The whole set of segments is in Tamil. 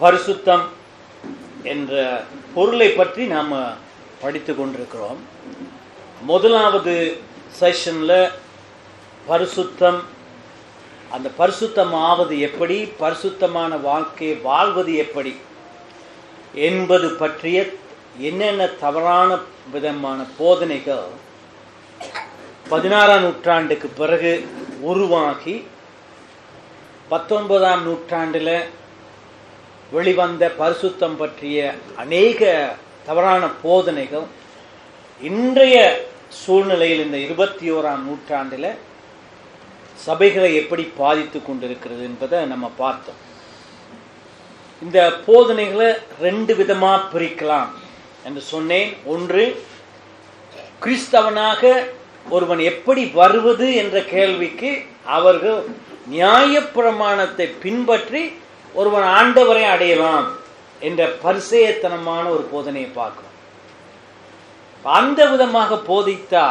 பரிசுத்தம் என்ற பொருளை பற்றி நாம் படித்து கொண்டிருக்கிறோம் முதலாவது செஷன்ல பரிசுத்தம் அந்த பரிசுத்தம் ஆவது எப்படி பரிசுத்தமான வாழ்க்கையை வாழ்வது எப்படி என்பது பற்றிய என்னென்ன தவறான விதமான போதனைகள் பதினாறாம் நூற்றாண்டுக்கு பிறகு உருவாகி பத்தொன்பதாம் நூற்றாண்டில் வெளிவந்த பரிசுத்தம் பற்றிய அநேக தவறான போதனைகள் இன்றைய சூழ்நிலையில் இந்த இருபத்தி ஓராம் நூற்றாண்டில் சபைகளை எப்படி பாதித்து கொண்டிருக்கிறது என்பதை நம்ம பார்த்தோம் இந்த போதனைகளை ரெண்டு விதமா பிரிக்கலாம் என்று சொன்னேன் ஒன்று கிறிஸ்தவனாக ஒருவன் எப்படி வருவது என்ற கேள்விக்கு அவர்கள் நியாயப்பிரமாணத்தை பின்பற்றி ஒருவன் ஆண்டவரை அடையலாம் என்ற பரிசேயத்தனமான ஒரு போதனையை பார்க்கிறோம் அந்த விதமாக போதித்தா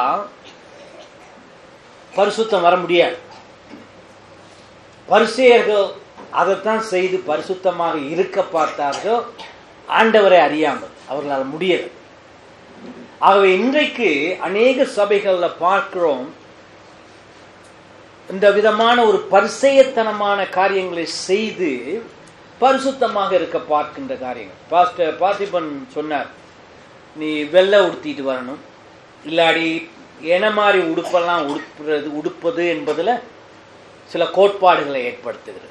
பரிசுத்தம் வர முடியாது பரிசேயர்கள் அதைத்தான் செய்து பரிசுத்தமாக இருக்க பார்த்தார்கள் ஆண்டவரை அறியாமல் அவர்களால் முடியல ஆகவே இன்றைக்கு அநேக சபைகள்ல பார்க்கிறோம் இந்த விதமான ஒரு பரிசெயத்தனமான காரியங்களை செய்து பரிசுத்தமாக இருக்க பார்க்கின்ற காரியங்கள் பாஸ்டர் பார்த்திபன் சொன்னார் நீ வெள்ளை உடுத்திட்டு வரணும் இல்லாடி என மாதிரி உடுப்பெல்லாம் உடுப்புறது உடுப்பது என்பதில் சில கோட்பாடுகளை ஏற்படுத்துகிறது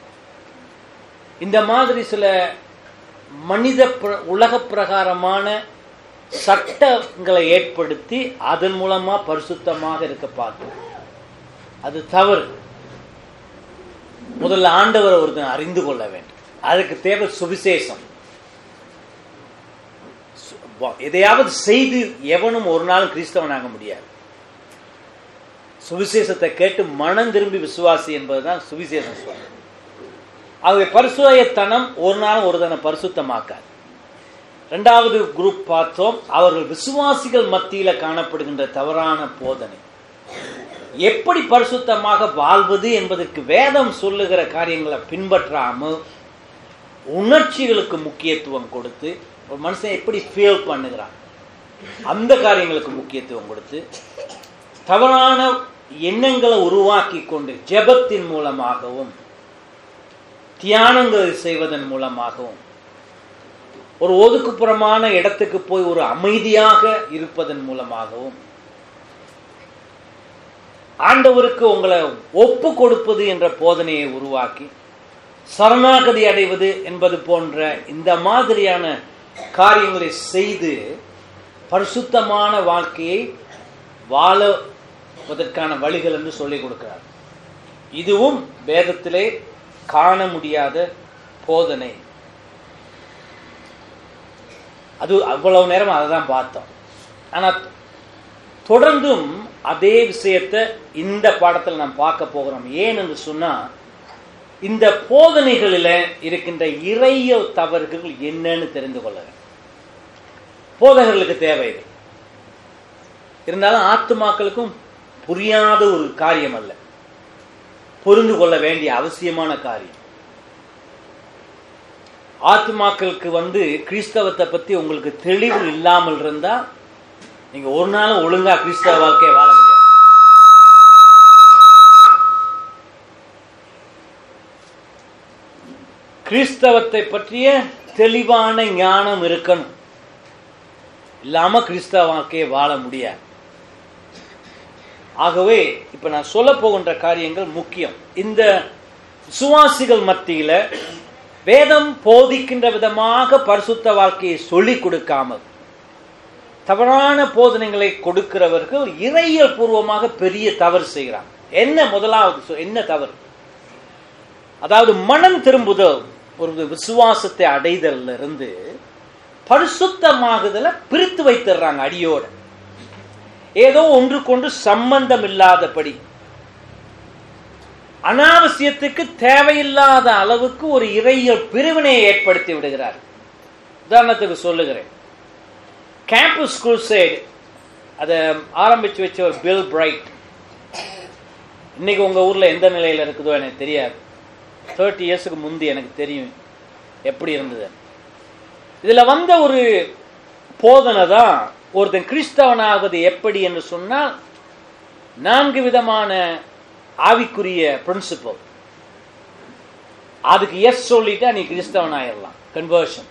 இந்த மாதிரி சில மனித உலக பிரகாரமான சட்டங்களை ஏற்படுத்தி அதன் மூலமா பரிசுத்தமாக இருக்க பார்க்கும் அது தவறு முதல்ல ஆண்டவரை ஒருத்தன் அறிந்து கொள்ள வேண்டும் அதுக்கு தேவை சுவிசேஷம் எதையாவது செய்து எவனும் ஒரு நாளும் கிறிஸ்தவனாக முடியாது சுவிசேஷத்தை கேட்டு மனம் திரும்பி விசுவாசி என்பதுதான் சுவிசேஷம் சொல்றது ஆகவே பரிசுத்தனம் ஒரு நாளும் ஒரு தன பரிசுத்தமாக்காது ரெண்டாவது குரூப் பார்த்தோம் அவர்கள் விசுவாசிகள் மத்தியில காணப்படுகின்ற தவறான போதனை எப்படி பரிசுத்தமாக வாழ்வது என்பதற்கு வேதம் சொல்லுகிற காரியங்களை பின்பற்றாமல் உணர்ச்சிகளுக்கு முக்கியத்துவம் கொடுத்து ஒரு மனுஷன் எப்படி ஃபீல் பண்ணுகிறான் அந்த காரியங்களுக்கு முக்கியத்துவம் கொடுத்து தவறான எண்ணங்களை உருவாக்கி கொண்டு ஜெபத்தின் மூலமாகவும் தியானங்கள் செய்வதன் மூலமாகவும் ஒரு ஒதுக்குப்புறமான இடத்துக்கு போய் ஒரு அமைதியாக இருப்பதன் மூலமாகவும் ஆண்டவருக்கு உங்களை ஒப்பு கொடுப்பது என்ற போதனையை உருவாக்கி சரணாகதி அடைவது என்பது போன்ற இந்த மாதிரியான காரியங்களை செய்து பரிசுத்தமான வாழ்க்கையை வாழவதற்கான வழிகள் என்று சொல்லிக் கொடுக்கிறார் இதுவும் வேதத்திலே காண முடியாத போதனை அது அவ்வளவு நேரம் அதை தான் பார்த்தோம் ஆனால் தொடர்ந்தும் அதே விஷயத்தை இந்த பாடத்தில் நாம் பார்க்க போகிறோம் ஏன் என்று சொன்னா இந்த போதனைகளில் இருக்கின்ற இறையல் தவறுகள் என்னன்னு தெரிந்து கொள்ள போதகர்களுக்கு தேவை இது இருந்தாலும் ஆத்துமாக்களுக்கும் புரியாத ஒரு காரியம் அல்ல புரிந்து கொள்ள வேண்டிய அவசியமான காரியம் ஆத்மாக்களுக்கு வந்து கிறிஸ்தவத்தை பத்தி உங்களுக்கு தெளிவு இல்லாமல் இருந்தா நீங்க ஒரு நாள் ஒழுங்கா கிறிஸ்தவ வாழ்க்கையை வாழ முடியாது கிறிஸ்தவத்தை பற்றிய தெளிவான ஞானம் இருக்கணும் இல்லாம கிறிஸ்தவ வாழ்க்கையை வாழ முடியாது ஆகவே இப்ப நான் சொல்ல போகின்ற காரியங்கள் முக்கியம் இந்த சுவாசிகள் மத்தியில வேதம் போதிக்கின்ற விதமாக பரிசுத்த வாழ்க்கையை சொல்லிக் கொடுக்காமல் தவறான போதனைகளை கொடுக்கிறவர்கள் இறையல் பூர்வமாக பெரிய தவறு செய்கிறாங்க என்ன முதலாவது என்ன தவறு அதாவது மனம் திரும்புதல் ஒரு விசுவாசத்தை அடைதல்ல இருந்து பரிசுத்தமாகுதல பிரித்து வைத்துடுறாங்க அடியோட ஏதோ ஒன்று கொண்டு சம்பந்தம் இல்லாதபடி அனாவசியத்துக்கு தேவையில்லாத அளவுக்கு ஒரு இறையல் பிரிவினையை ஏற்படுத்தி விடுகிறார் உதாரணத்துக்கு சொல்லுகிறேன் கேம்பஸ் ஸ்கூல் சைடு அதை ஆரம்பிச்சு வச்ச ஒரு பில் பிரைட் இன்னைக்கு உங்க ஊர்ல எந்த நிலையில இருக்குதோ எனக்கு தெரியாது தேர்ட்டி இயர்ஸுக்கு முந்தி எனக்கு தெரியும் எப்படி இருந்தது இதுல வந்த ஒரு போதனை தான் ஒருத்தன் கிறிஸ்தவனாவது எப்படி என்று சொன்னால் நான்கு விதமான ஆவிக்குரிய பிரின்சிபல் அதுக்கு எஸ் சொல்லிட்டா நீ கிறிஸ்தவன் ஆயிடலாம் கன்வர்ஷன்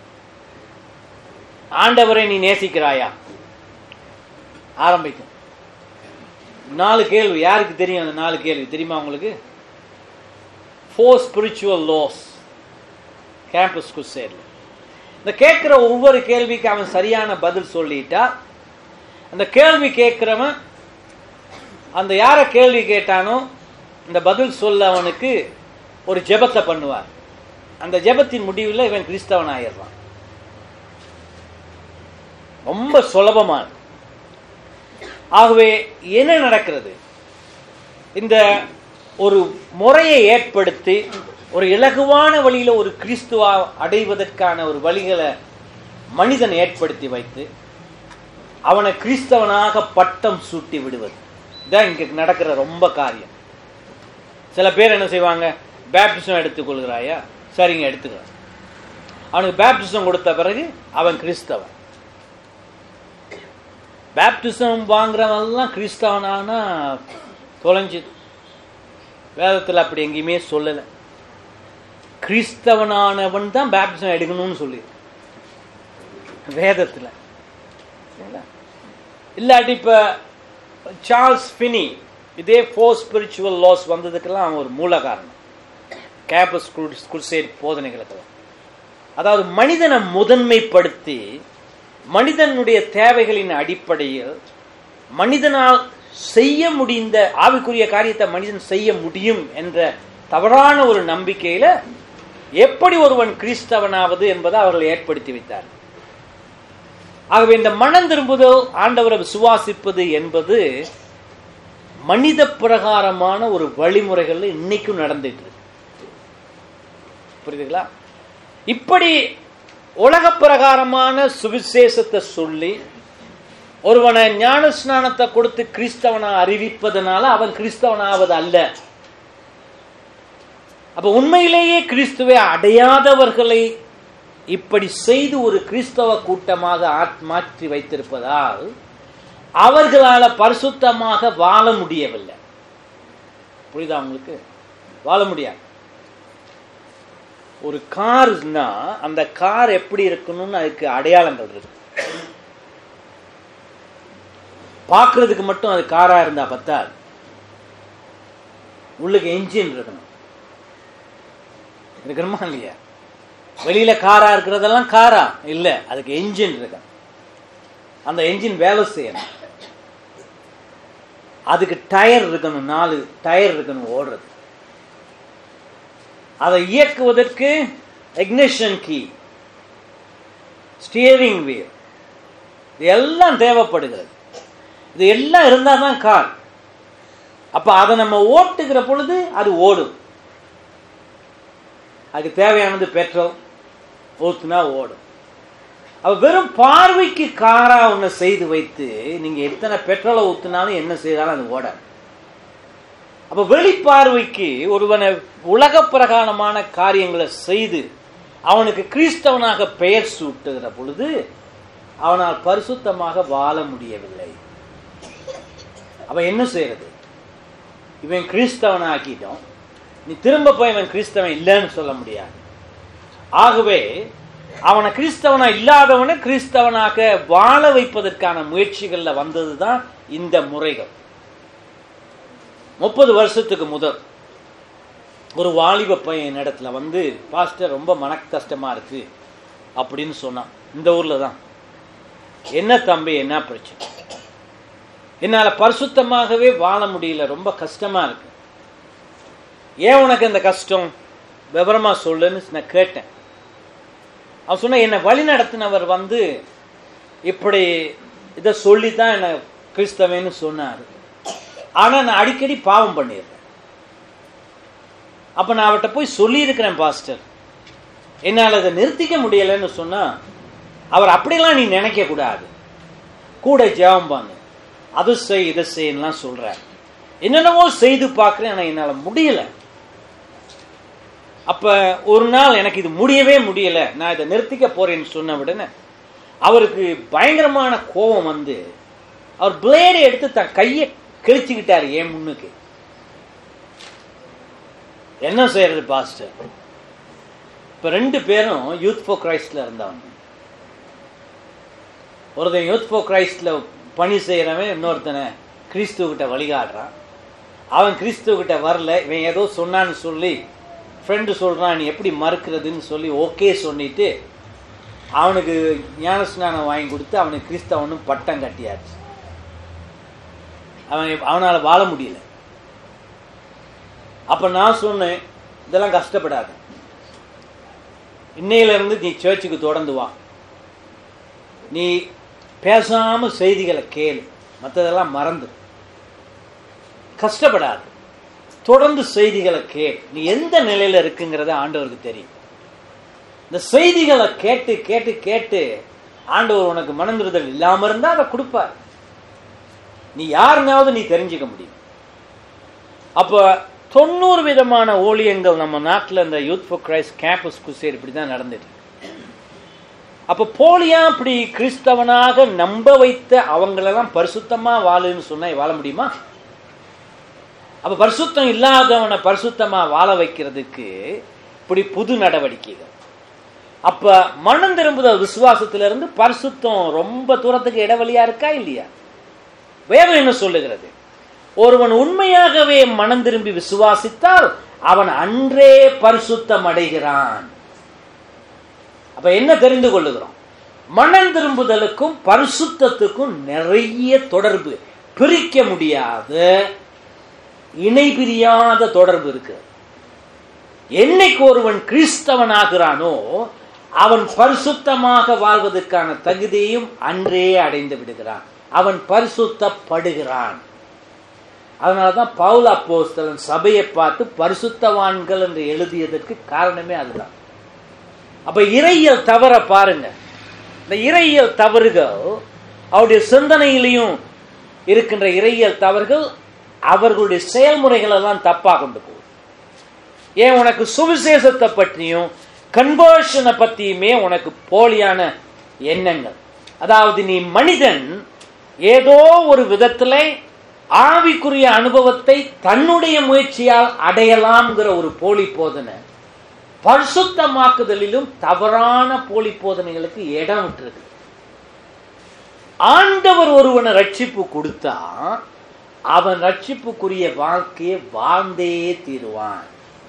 ஆண்டவரை நீ நேசிக்கிறாயா ஆரம்பிக்கும் நாலு கேள்வி யாருக்கு தெரியும் அந்த நாலு கேள்வி தெரியுமா உங்களுக்கு ஃபோர் ஸ்பிரிச்சுவல் லாஸ் கேம்பஸ் குசேரில் இந்த கேட்குற ஒவ்வொரு கேள்விக்கு அவன் சரியான பதில் சொல்லிட்டா அந்த கேள்வி கேட்குறவன் அந்த யார கேள்வி கேட்டானோ இந்த பதில் சொல்ல அவனுக்கு ஒரு ஜெபத்தை பண்ணுவார் அந்த ஜெபத்தின் முடிவில் இவன் கிறிஸ்தவன் ஆயிடுறான் ரொம்ப சுலபமான ஆகவே என்ன நடக்கிறது இந்த ஒரு முறையை ஏற்படுத்தி ஒரு இலகுவான வழியில ஒரு கிறிஸ்துவா அடைவதற்கான ஒரு வழிகளை மனிதன் ஏற்படுத்தி வைத்து அவனை கிறிஸ்தவனாக பட்டம் சூட்டி விடுவது இதான் இங்க நடக்கிற ரொம்ப காரியம் சில பேர் என்ன செய்வாங்க பேப்டிசம் எடுத்துக்கொள்கிறாயா சரிங்க எடுத்துக்கலாம் அவனுக்கு பேப்டிசம் கொடுத்த பிறகு அவன் கிறிஸ்தவன் பேப்டிசம் வாங்குறவன்லாம் கிறிஸ்தவனானா தொலைஞ்சுது வேதத்தில் அப்படி எங்கேயுமே சொல்லலை கிறிஸ்தவனானவன் தான் பேப்டிசம் எடுக்கணும்னு சொல்லி வேதத்தில் இல்லாட்டி இப்போ சார்ல்ஸ் ஃபினி இதே ஃபோர் ஸ்பிரிச்சுவல் லாஸ் வந்ததுக்கெல்லாம் அவன் ஒரு மூல காரணம் கேம்பஸ் குர்சேட் போதனைகளுக்கெல்லாம் அதாவது மனிதனை முதன்மைப்படுத்தி மனிதனுடைய தேவைகளின் அடிப்படையில் மனிதனால் செய்ய முடிந்த ஆவிக்குரிய காரியத்தை மனிதன் செய்ய முடியும் என்ற தவறான ஒரு நம்பிக்கையில எப்படி ஒருவன் கிறிஸ்தவனாவது என்பதை அவர்கள் ஏற்படுத்தி வைத்தார் ஆகவே இந்த மனம் திரும்புதல் ஆண்டவரை விசுவாசிப்பது என்பது மனித பிரகாரமான ஒரு வழிமுறைகள் இன்னைக்கும் நடந்துட்டு இருக்கு புரியுதுங்களா இப்படி உலக பிரகாரமான சுவிசேஷத்தை சொல்லி ஒருவனை ஞான ஸ்நானத்தை கொடுத்து கிறிஸ்தவனா அறிவிப்பதனால அவன் கிறிஸ்தவனாவது அல்ல அப்ப உண்மையிலேயே கிறிஸ்துவை அடையாதவர்களை இப்படி செய்து ஒரு கிறிஸ்தவ கூட்டமாக மாற்றி வைத்திருப்பதால் அவர்களால பரிசுத்தமாக வாழ முடியவில்லை புரியுதா உங்களுக்கு வாழ முடியாது ஒரு கார்னா அந்த கார் எப்படி இருக்கணும்னு அதுக்கு அடையாளங்கள் இருக்கு பார்க்கறதுக்கு மட்டும் அது காரா இருந்தா பத்தாது உள்ளுக்கு என்ஜின் இருக்கணும் இருக்கணுமா இல்லையா வெளியில காரா இருக்கிறதெல்லாம் காரா இல்ல அதுக்கு என்ஜின் இருக்கணும் அந்த என்ஜின் வேலை செய்யணும் அதுக்கு டயர் இருக்கணும் நாலு டயர் இருக்கணும் ஓடுறது அதை இயக்குவதற்கு எக்னிஷன் கீ ஸ்டியரிங் வீல் இது எல்லாம் தேவைப்படுகிறது இது எல்லாம் இருந்தால் தான் கார் அப்ப அதை நம்ம ஓட்டுகிற பொழுது அது ஓடும் அதுக்கு தேவையானது பெட்ரோல் ஊத்துனா ஓடும் அவ வெறும் பார்வைக்கு காரா ஒன்று செய்து வைத்து நீங்க எத்தனை பெட்ரோலை ஊத்துனாலும் என்ன செய்தாலும் அது ஓட அப்ப வெளிப்பார்வைக்கு ஒருவனை உலக பிரகாரமான காரியங்களை செய்து அவனுக்கு கிறிஸ்தவனாக பெயர் சூட்டுகிற பொழுது அவனால் பரிசுத்தமாக வாழ முடியவில்லை அவன் என்ன செய்யறது இவன் கிறிஸ்தவன் ஆக்கிட்டோம் நீ திரும்ப போய் இவன் கிறிஸ்தவன் இல்லைன்னு சொல்ல முடியாது ஆகவே அவனை கிறிஸ்தவனா இல்லாதவனை கிறிஸ்தவனாக வாழ வைப்பதற்கான முயற்சிகள்ல வந்ததுதான் இந்த முறைகள் முப்பது வருஷத்துக்கு முதல் ஒரு வாலிப பையன் இடத்துல வந்து பாஸ்டர் ரொம்ப மன கஷ்டமா இருக்கு அப்படின்னு சொன்னான் இந்த ஊர்ல தான் என்ன தம்பி என்ன பிரச்சனை என்னால பரிசுத்தமாகவே வாழ முடியல ரொம்ப கஷ்டமா இருக்கு ஏன் உனக்கு இந்த கஷ்டம் விவரமா சொல்லுன்னு நான் கேட்டேன் அவன் சொன்ன என்னை வழி நடத்தினவர் வந்து இப்படி இதை சொல்லி தான் என்னை கிறிஸ்தவன்னு சொன்னார் ஆனால் நான் அடிக்கடி பாவம் பண்ணிடுறேன் அப்போ நான் அவர்கிட்ட போய் சொல்லியிருக்கிறேன் பாஸ்டர் என்னால் அதை நிறுத்திக்க முடியலைன்னு சொன்னால் அவர் அப்படியெல்லாம் நீ நினைக்க கூடாது கூட ஜெபம்பாங்க அது செய் இதை செய்யலாம் சொல்கிறார் என்னென்னவோ செய்து பார்க்குறேன் ஆனால் என்னால் முடியலை அப்ப ஒரு நாள் எனக்கு இது முடியவே முடியல நான் இதை நிறுத்திக்க போறேன்னு சொன்ன உடனே அவருக்கு பயங்கரமான கோபம் வந்து அவர் பிளேடை எடுத்து தன் கையை கிழிச்சுக்கிட்டாரு என் முன்னுக்கு என்ன செய்யறது பாஸ்டர் இப்ப ரெண்டு பேரும் யூத் ஃபோர் கிரைஸ்ட்ல இருந்தவங்க ஒருத்தன் யூத் ஃபோர் கிரைஸ்ட்ல பணி செய்யறவன் இன்னொருத்தனை கிறிஸ்துவ கிட்ட வழிகாடுறான் அவன் கிறிஸ்துவ கிட்ட வரல இவன் ஏதோ சொன்னான்னு சொல்லி ஃப்ரெண்டு சொல்றான் நீ எப்படி மறுக்கிறதுன்னு சொல்லி ஓகே சொல்லிட்டு அவனுக்கு ஞானஸ்நானம் வாங்கி கொடுத்து அவனுக்கு கிறிஸ்தவனும் பட்டம் கட்டியாச்சு அவன் அவனால வாழ முடியல அப்ப நான் சொன்னேன் இதெல்லாம் கஷ்டப்படாத இன்னையில இருந்து நீ சர்ச்சுக்கு தொடர்ந்து வா நீ பேசாம செய்திகளை கேளு மற்றதெல்லாம் மறந்து கஷ்டப்படாது தொடர்ந்து செய்திகளை கேள் நீ எந்த நிலையில இருக்குங்கிறத ஆண்டவருக்கு தெரியும் இந்த செய்திகளை கேட்டு கேட்டு கேட்டு ஆண்டவர் உனக்கு மனந்திருதல் இல்லாம இருந்தா அதை கொடுப்பார் நீ யாருனாவது நீ தெரிஞ்சுக்க முடியும் அப்ப தொண்ணூறு விதமான ஊழியங்கள் நம்ம நாட்டில் இந்த youth for Christ campus crusade இப்படி தான் நடந்துட்டு அப்ப போலியா இப்படி கிறிஸ்தவனாக நம்ப வைத்த அவங்களெல்லாம் பரிசுத்தமா வாழுன்னு சொன்னா வாழ முடியுமா அப்ப பரிசுத்தம் இல்லாதவனை பரிசுத்தமா வாழ வைக்கிறதுக்கு இப்படி புது நடவடிக்கைகள் அப்ப மனம் திரும்புதல் விசுவாசத்திலிருந்து பரிசுத்தம் ரொம்ப தூரத்துக்கு இடைவெளியா இருக்கா இல்லையா வேதம் என்ன சொல்லுகிறது ஒருவன் உண்மையாகவே மனம் திரும்பி விசுவாசித்தால் அவன் அன்றே பரிசுத்தம் அடைகிறான் அப்ப என்ன தெரிந்து கொள்ளுகிறோம் மனம் திரும்புதலுக்கும் பரிசுத்தத்துக்கும் நிறைய தொடர்பு பிரிக்க முடியாத இணை பிரியாத தொடர்பு இருக்கு என்னைக்கு ஒருவன் கிறிஸ்தவன் ஆகிறானோ அவன் பரிசுத்தமாக வாழ்வதற்கான தகுதியும் அன்றே அடைந்து விடுகிறான் அவன் பரிசுத்தப்படுகிறான் அதனாலதான் பவுல் அப்போஸ்தலன் சபையை பார்த்து பரிசுத்தவான்கள் என்று எழுதியதற்கு காரணமே அதுதான் அப்ப இறையியல் தவற பாருங்க இந்த இறையியல் தவறுகள் அவருடைய சிந்தனையிலையும் இருக்கின்ற இறையியல் தவறுகள் அவர்களுடைய செயல்முறைகள் எல்லாம் தப்பா கொண்டு போகும் ஏன் உனக்கு சுவிசேஷத்தை பற்றியும் கன்வர்ஷனை பத்தியுமே உனக்கு போலியான எண்ணங்கள் அதாவது நீ மனிதன் ஏதோ ஒரு விதத்துல ஆவிக்குரிய அனுபவத்தை தன்னுடைய முயற்சியால் அடையலாம்ங்கிற ஒரு போலி போதனை பரிசுத்தமாக்குதலிலும் தவறான போலி போதனைகளுக்கு இடம் விட்டுருக்கு ஆண்டவர் ஒருவனை ரட்சிப்பு கொடுத்தா அவன் ரட்சிப்புக்குரிய வாழ்க்கையை வாழ்ந்தே தீருவான்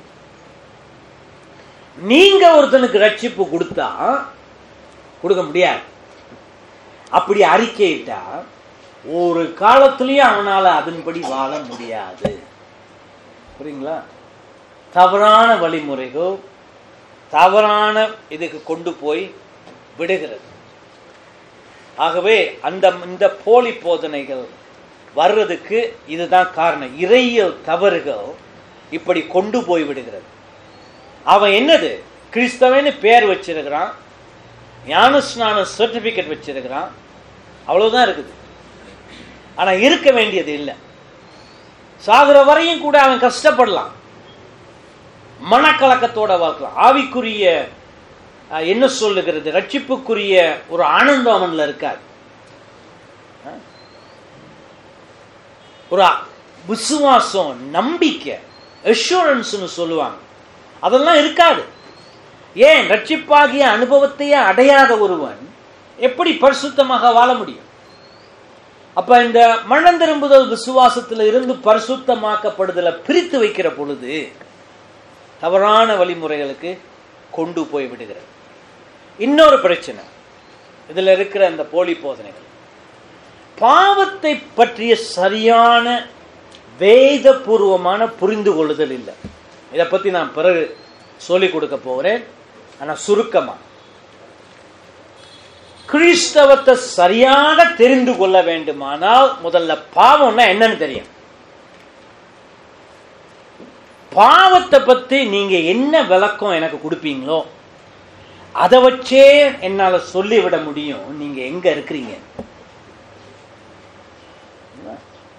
நீங்க ஒருத்தனுக்கு ரட்சிப்பு கொடுத்தா கொடுக்க முடியாது அப்படி அறிக்கையிட்டா ஒரு காலத்திலயும் அவனால அதன்படி வாழ முடியாது புரியுங்களா தவறான வழிமுறைகள் தவறான இதுக்கு கொண்டு போய் விடுகிறது ஆகவே அந்த இந்த போலி போதனைகள் வர்றதுக்கு இதுதான் காரணம் இறையியல் தவறுகள் இப்படி கொண்டு போய் விடுகிறது அவன் என்னது கிறிஸ்தவன்னு பேர் வச்சிருக்கிறான் ஞானஸ்நான சர்டிபிகேட் வச்சிருக்கிறான் அவ்வளவுதான் இருக்குது ஆனா இருக்க வேண்டியது இல்லை சாகுற வரையும் கூட அவன் கஷ்டப்படலாம் மனக்கலக்கத்தோட வாழ்க்கலாம் ஆவிக்குரிய அஹ், என்ன சொல்லுகிறது ரட்சிப்புக்குரிய ஒரு ஆனந்தம் அவன்ல இருக்காது அஹ்? ஒரு அ- விசுவாசம் நம்பிக்கை அஷூரன்ஸ்னு சொல்லுவாங்க அதெல்லாம் இருக்காது ஏன் ரட்சிப்பாகிய அனுபவத்தையே அடையாத ஒருவன் எப்படி பரிசுத்தமாக வாழ முடியும் அப்ப இந்த மனம் திரும்புதல் விசுவாசத்துல இருந்து பரிசுத்தமாக்கப்படுதலை பிரித்து வைக்கிற பொழுது தவறான வழிமுறைகளுக்கு கொண்டு போய் விடுகிறது இன்னொரு பிரச்சனை இதுல இருக்கிற அந்த போலி போதனைகள் பாவத்தை பற்றிய சரியான வேதபூர்வமான புரிந்து கொள்ளுதல் இல்லை இதை பத்தி நான் பிறகு சொல்லிக் கொடுக்க போகிறேன் ஆனா சுருக்கமா கிறிஸ்தவத்தை சரியாக தெரிந்து கொள்ள வேண்டுமானால் முதல்ல பாவம்னா என்னன்னு தெரியும் பாவத்தை பத்தி நீங்க என்ன விளக்கம் எனக்கு கொடுப்பீங்களோ அதை வச்சே என்னால சொல்லிவிட முடியும் நீங்க எங்க இருக்கிறீங்க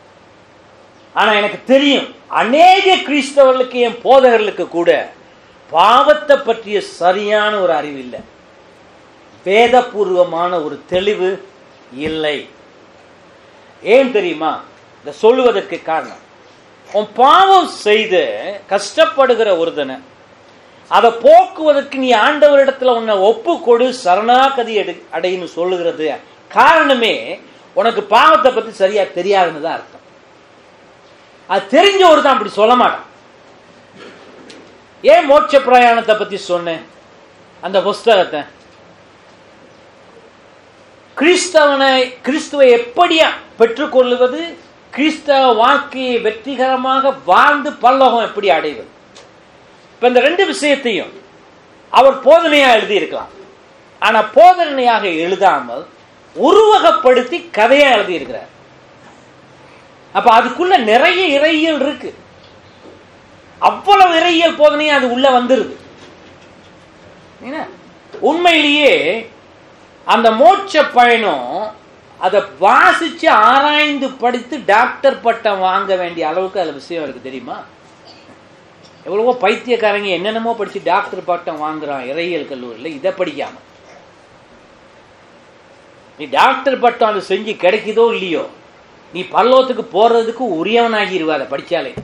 ஆனா எனக்கு தெரியும் அநேக கிறிஸ்தவர்களுக்கு என் போதகர்களுக்கு கூட பாவத்தை பற்றிய சரியான ஒரு அறிவு இல்லை வேதபூர்வமான ஒரு தெளிவு இல்லை ஏன் தெரியுமா இதை சொல்லுவதற்கு காரணம் உன் பாவம் செய்து கஷ்டப்படுகிற ஒருதனை அதை போக்குவதற்கு நீ ஆண்டவரிடத்துல உன்னை ஒப்பு கொடு சரணாகதி அடை அடைன்னு சொல்லுகிறது காரணமே உனக்கு பாவத்தை பத்தி சரியா தெரியாதுன்னு தான் அர்த்தம் அது தெரிஞ்ச ஒரு தான் அப்படி சொல்ல மாட்டான் ஏன் மோட்ச பிரயாணத்தை பத்தி சொன்னேன் அந்த புஸ்தகத்தை கிறிஸ்தவனை கிறிஸ்துவை எப்படியா பெற்றுக்கொள்ளுவது கிறிஸ்தவ வாழ்க்கையை வெற்றிகரமாக வாழ்ந்து பல்லோகம் எப்படி அடைவது இப்ப இந்த ரெண்டு விஷயத்தையும் அவர் போதனையா எழுதி இருக்கலாம் ஆனா போதனையாக எழுதாமல் உருவகப்படுத்தி கதையா எழுதி இருக்கிறார் அப்ப அதுக்குள்ள நிறைய இறையியல் இருக்கு அவ்வளவு இறையியல் போதனையும் அது உள்ள வந்துருது என்ன? உண்மையிலேயே அந்த மோட்ச பயணம் அதை வாசிச்சு ஆராய்ந்து படித்து டாக்டர் பட்டம் வாங்க வேண்டிய அளவுக்கு அதுல விஷயம் இருக்கு தெரியுமா எவ்வளவோ பைத்தியக்காரங்க என்னென்னமோ படிச்சு டாக்டர் பட்டம் வாங்குறான் இறையியல் கல்லூரியில் இதை படிக்காம நீ டாக்டர் பட்டம் அதை செஞ்சு கிடைக்குதோ இல்லையோ நீ பல்லவத்துக்கு போறதுக்கு உரியவனாகிருவ அதை படிச்சாலே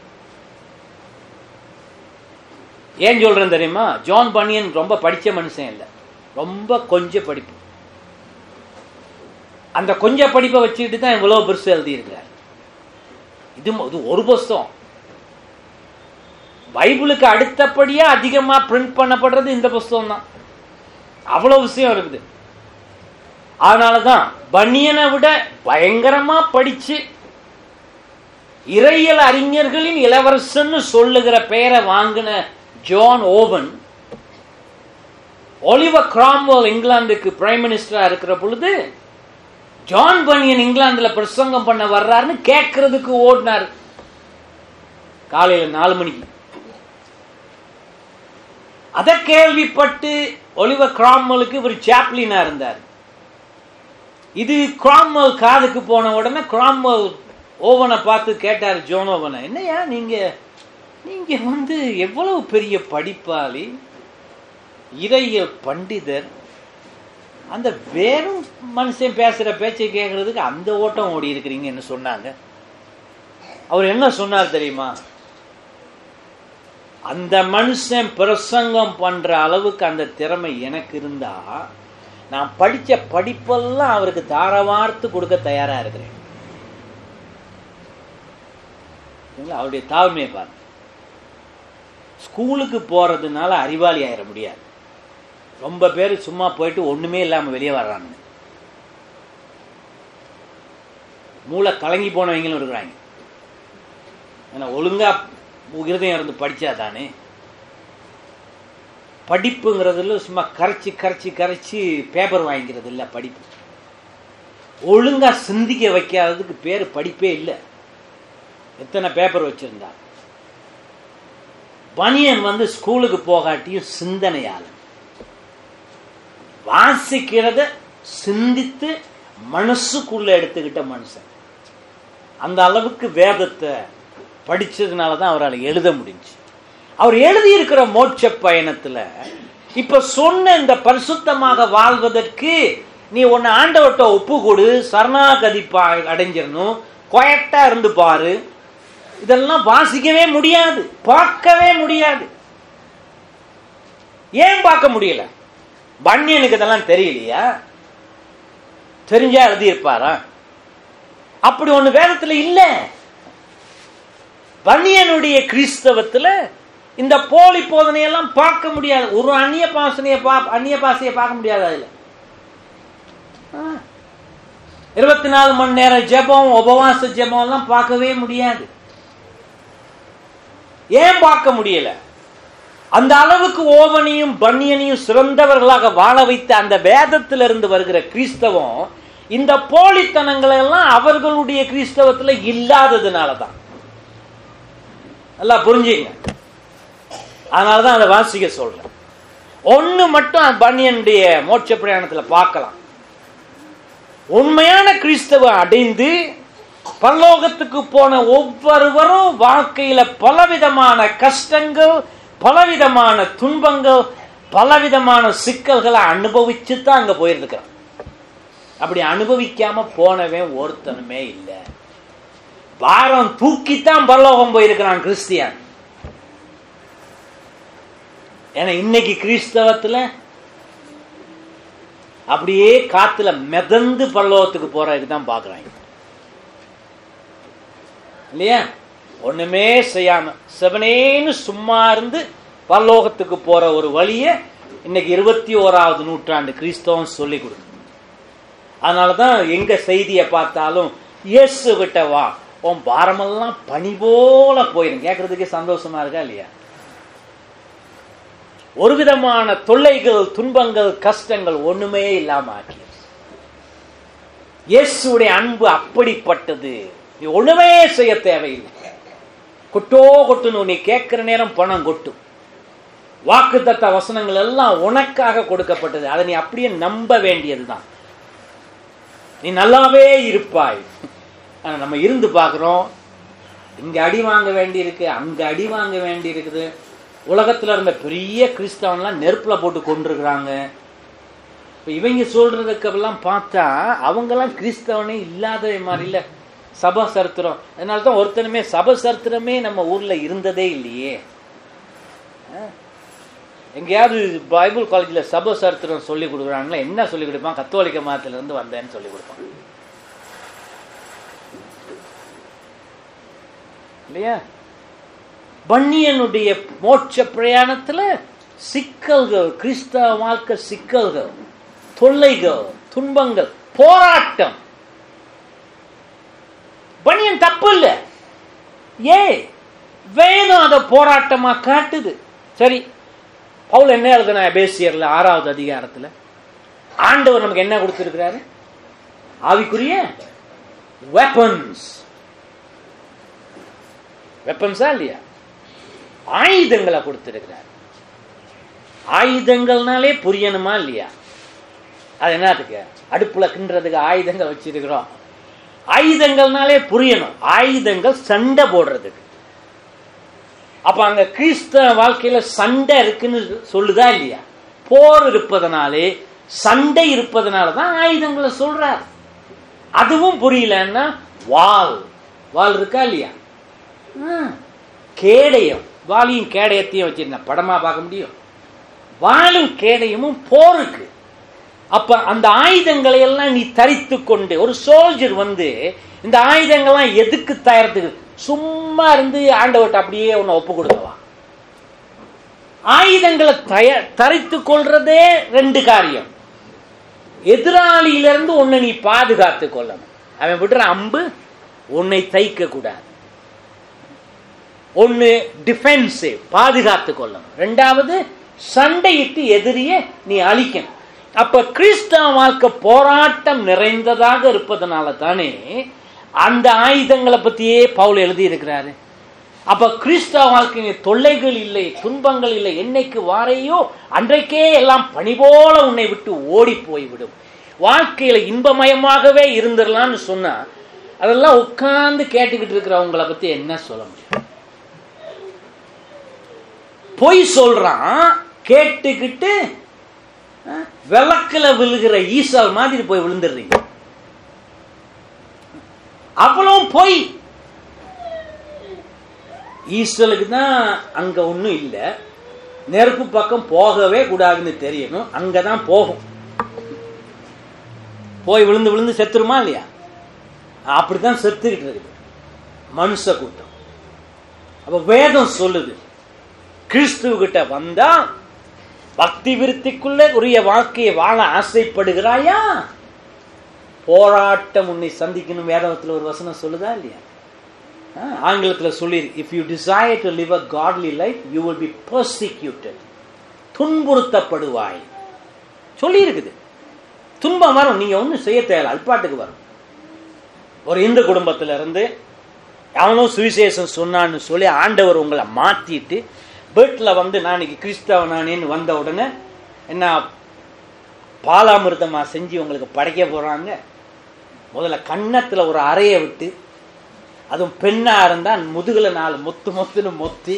ஏன் சொல்றேன் தெரியுமா ஜான் பனியன் ரொம்ப படிச்ச மனுஷன் இல்லை ரொம்ப கொஞ்ச படிப்பு அந்த கொஞ்ச படிப்பை வச்சுக்கிட்டு தான் இவ்வளவு பெருசு எழுதியிருக்கிறார் இது இது ஒரு புஸ்தகம் பைபிளுக்கு அடுத்தபடியா அதிகமா பிரிண்ட் பண்ணப்படுறது இந்த புஸ்தகம் தான் அவ்வளவு விஷயம் இருக்குது அதனாலதான் பனியனை விட பயங்கரமா படிச்சு இறையியல் அறிஞர்களின் இளவரசன்னு சொல்லுகிற பெயரை வாங்கின ஜான் ஓவன் ஒலிவர் கிராம்வெல் இங்கிலாந்துக்கு பிரைம் மினிஸ்டரா இருக்கிற பொழுது ஜான் பனியன் இங்கிலாந்துல பிரசங்கம் பண்ண வர்றாருன்னு கேட்கறதுக்கு ஓடினார் காலையில நாலு மணிக்கு அதை கேள்விப்பட்டு ஒலிவர் கிராம்வெலுக்கு இவர் சாப்ளினா இருந்தார் இது கிராம்வெல் காதுக்கு போன உடனே கிராம்வெல் ஓவனை பார்த்து கேட்டார் ஜோன் ஓவனை என்னையா நீங்க நீங்க வந்து எவ்வளவு பெரிய படிப்பாளி இறையியல் பண்டிதர் அந்த வேறும் மனுஷன் பேசுற பேச்சை கேட்கறதுக்கு அந்த ஓட்டம் ஓடி இருக்கிறீங்கன்னு சொன்னாங்க அவர் என்ன சொன்னார் தெரியுமா அந்த மனுஷன் பிரசங்கம் பண்ற அளவுக்கு அந்த திறமை எனக்கு இருந்தா நான் படிச்ச படிப்பெல்லாம் அவருக்கு தாரவார்த்து கொடுக்க தயாரா இருக்கிறேன் சரிங்களா? அவருடைய தாழ்மையை பாருங்க ஸ்கூலுக்கு போறதுனால அறிவாளி ஆயிட முடியாது ரொம்ப பேர் சும்மா போயிட்டு ஒண்ணுமே இல்லாம வெளியே வர்றாங்க மூளை கலங்கி போனவங்களும் இருக்கிறாங்க ஏன்னா ஒழுங்கா இருதயம் இருந்து படிச்சா தானே படிப்புங்கிறதுல சும்மா கரைச்சி கரைச்சி கரைச்சி பேப்பர் வாங்கிக்கிறது இல்லை படிப்பு ஒழுங்கா சிந்திக்க வைக்காததுக்கு பேர் படிப்பே இல்லை எத்தனை பேப்பர் வச்சிருந்தா பனியன் வந்து ஸ்கூலுக்கு போகாட்டியும் சிந்தனையாளன் வாசிக்கிறத சிந்தித்து மனசுக்குள்ள எடுத்துக்கிட்ட மனுஷன் அந்த அளவுக்கு வேதத்தை படிச்சதுனால தான் அவரால் எழுத முடிஞ்சு அவர் எழுதியிருக்கிற மோட்ச பயணத்துல இப்ப சொன்ன இந்த பரிசுத்தமாக வாழ்வதற்கு நீ உன்னை ஆண்டவர்கிட்ட ஒப்பு கொடு சரணாகதி பா- அடைஞ்சிடணும் கொயட்டா இருந்து பாரு இதெல்லாம் வாசிக்கவே முடியாது பார்க்கவே முடியாது ஏன் பார்க்க முடியல பன்னியனுக்கு இதெல்லாம் தெரியலையா தெரிஞ்சா எழுதியிருப்பாரா அப்படி ஒண்ணு வேதத்துல இல்ல பன்னியனுடைய கிறிஸ்தவத்துல இந்த போலி போதனையெல்லாம் பார்க்க முடியாது ஒரு அந்நிய பாசனையை பா அந்நிய பாசையை பார்க்க முடியாது அதுல இருபத்தி நாலு மணி நேரம் ஜெபம் உபவாச ஜெபம் எல்லாம் பார்க்கவே முடியாது ஏன் பார்க்க முடியல அந்த அளவுக்கு ஓவனையும் பன்னியனையும் சிறந்தவர்களாக வாழ வைத்த அந்த வேதத்திலிருந்து வருகிற கிறிஸ்தவம் இந்த போலித்தனங்களை எல்லாம் அவர்களுடைய கிறிஸ்தவத்துல இல்லாததுனால தான் நல்லா புரிஞ்சுங்க அதனாலதான் அதை வாசிக்க சொல்றேன் ஒண்ணு மட்டும் பன்னியனுடைய மோட்ச பிரயாணத்துல பார்க்கலாம் உண்மையான கிறிஸ்தவ அடைந்து பரலோகத்துக்கு போன ஒவ்வொருவரும் வாழ்க்கையில பலவிதமான கஷ்டங்கள் பலவிதமான துன்பங்கள் பலவிதமான சிக்கல்களை அனுபவிச்சு தான் அங்க போயிருக்கிறான் அப்படி அனுபவிக்காம போனவன் ஒருத்தனுமே இல்லை பாரம் தூக்கித்தான் பரலோகம் போயிருக்கிறான் கிறிஸ்தியன் ஏன்னா இன்னைக்கு கிறிஸ்தவத்துல அப்படியே காத்துல மிதந்து பரலோகத்துக்கு போறதுக்கு தான் பாக்குறாங்க இல்லையா ஒண்ணுமே செய்யாம செவனேன்னு சும்மா இருந்து பரலோகத்துக்கு போற ஒரு வழிய இன்னைக்கு இருபத்தி ஓராவது நூற்றாண்டு கிறிஸ்தவம் சொல்லி கொடுக்கு அதனாலதான் எங்க செய்தியை பார்த்தாலும் இயேசு விட்ட வா உன் பாரமெல்லாம் பனி போல போயிடும் கேட்கறதுக்கே சந்தோஷமா இருக்கா இல்லையா ஒரு விதமான தொல்லைகள் துன்பங்கள் கஷ்டங்கள் ஒண்ணுமே இல்லாம ஆக்கி இயேசுடைய அன்பு அப்படிப்பட்டது நீ ஒண்ணுமே செய்ய தேவையில்லை கொட்டோ கொட்டுன்னு நீ கேட்கிற நேரம் பணம் கொட்டும் வாக்கு தத்த வசனங்கள் எல்லாம் உனக்காக கொடுக்கப்பட்டது அதை நீ அப்படியே நம்ப வேண்டியதுதான் நீ நல்லாவே இருப்பாய் ஆனா நம்ம இருந்து பார்க்கிறோம் இங்க அடி வாங்க வேண்டி இருக்கு அங்க அடி வாங்க வேண்டி இருக்குது உலகத்துல இருந்த பெரிய கிறிஸ்தவன்லாம் நெருப்புல போட்டு கொண்டிருக்கிறாங்க இப்ப இவங்க சொல்றதுக்கெல்லாம் பார்த்தா அவங்கெல்லாம் கிறிஸ்தவனே இல்லாத மாதிரி இல்ல சப சரித்திரம் அதனால தான் ஒருத்தனுமே சப சரித்திரமே நம்ம ஊர்ல இருந்ததே இல்லையே அஹ். எங்கேயாவது பைபிள் காலேஜ்ல சப சரித்திரம் சொல்லி கொடுக்குறாங்களா என்ன சொல்லி கொடுப்பான் கத்தோலிக்க மதத்துல இருந்து வந்தேன்னு சொல்லி கொடுப்பான் இல்லையா பன்னியனுடைய மோட்ச பிரயாணத்துல சிக்கல்கள் கிறிஸ்தவ வாழ்க்கை சிக்கல்கள் தொல்லைகள் துன்பங்கள் போராட்டம் பன்னியன் தப்பு இல்ல ஏ வேதம் அதை போராட்டமா காட்டுது சரி பவுல் என்ன எழுதுனா பேசியர்ல ஆறாவது அதிகாரத்துல ஆண்டவர் நமக்கு என்ன கொடுத்திருக்கிறாரு ஆவிக்குரிய வெப்பன்ஸ் வெப்பன்ஸா இல்லையா ஆயுதங்களை கொடுத்திருக்கிறார் ஆயுதங்கள்னாலே புரியணுமா இல்லையா அது என்னத்துக்கு அடுப்புல கிண்டுறதுக்கு ஆயுதங்கள் வச்சிருக்கிறோம் ஆயுதங்கள்னாலே புரியணும் ஆயுதங்கள் சண்டை போடுறதுக்கு அப்ப அங்க கிறிஸ்தவ வாழ்க்கையில சண்டை இருக்குன்னு சொல்லுதா இல்லையா போர் இருப்பதனாலே சண்டை இருப்பதனால தான் ஆயுதங்களை சொல்றார் அதுவும் புரியலன்னா வால் வால் இருக்கா இல்லையா ஆ, கேடயம் வாலியும் கேடயத்தையும் வச்சிருந்தேன் படமா பார்க்க முடியும் வாளும் கேடயமும் போருக்கு அப்ப அந்த ஆயுதங்களை எல்லாம் நீ தரித்து கொண்டு ஒரு சோல்ஜர் வந்து இந்த ஆயுதங்கள்லாம் எதுக்கு தயாரத்துக்கு சும்மா இருந்து ஆண்டவர்கிட்ட அப்படியே உன்னை ஒப்பு கொடுக்கவா ஆயுதங்களை தய தரித்து கொள்றதே ரெண்டு காரியம் எதிராளியிலிருந்து உன்னை நீ பாதுகாத்து கொள்ளணும் அவன் விடுற அம்பு உன்னை தைக்க கூடாது ஒன்னு டிஃபென்சிவ் பாதுகாத்து கொள்ளணும் ரெண்டாவது சண்டையிட்டு எதிரிய நீ அழிக்கணும் அப்ப கிறிஸ்தவ வாழ்க்கை போராட்டம் நிறைந்ததாக இருப்பதனால தானே அந்த ஆயுதங்களை பத்தியே பவுல் எழுதி இருக்கிறாரு அப்ப கிறிஸ்தவ வாழ்க்கையின் தொல்லைகள் இல்லை துன்பங்கள் இல்லை என்னைக்கு வாரையோ அன்றைக்கே எல்லாம் பனி போல உன்னை விட்டு ஓடி போய்விடும் வாழ்க்கையில இன்பமயமாகவே இருந்துடலாம்னு சொன்னா அதெல்லாம் உட்கார்ந்து கேட்டுக்கிட்டு இருக்கிறவங்கள பத்தி என்ன சொல்ல முடியும் பொய் சொல்றான் கேட்டுக்கிட்டு அஹ், விளக்குல விழுகிற ஈசல் மாதிரி போய் விழுந்துடுறீங்க அவ்வளவு பொய் ஈசலுக்கு தான் அங்க ஒண்ணும் இல்ல நெருப்பு பக்கம் போகவே கூடாதுன்னு தெரியணும் அங்கதான் போகும் போய் விழுந்து விழுந்து செத்துருமா இல்லையா அப்படித்தான் செத்துக்கிட்டு இருக்குது மனுஷ கூட்டம் அப்ப வேதம் சொல்லுது கிறிஸ்துவ கிட்ட வந்தா பக்தி விருத்திக்குள்ள உரிய வாழ்க்கையை வாழ ஆசைப்படுகிறாயா போராட்டம் உன்னை சந்திக்கணும் வேதத்துல ஒரு வசனம் சொல்லுதா இல்லையா ஆ, ஆங்கிலத்துல சொல்லி if you desire to live a godly life you will be persecuted துன்புறுத்தப்படுவாய் சொல்லி இருக்குது துன்பம் வரும் நீங்க ஒன்றும் செய்ய தேவையில்ல அல்பாட்டுக்கு வரும் ஒரு இந்து குடும்பத்துல இருந்து அவனும் சுவிசேஷம் சொன்னான்னு சொல்லி ஆண்டவர் உங்களை மாத்திட்டு வீட்டில் வந்து நான் இன்னைக்கு கிறிஸ்தவனானேன்னு வந்த உடனே என்ன பாலாமிருதமா செஞ்சு உங்களுக்கு படைக்க போறாங்க முதல்ல கன்னத்துல ஒரு அறையை விட்டு அதுவும் பெண்ணா இருந்தா முதுகுல நாலு மொத்து மொத்துன்னு மொத்தி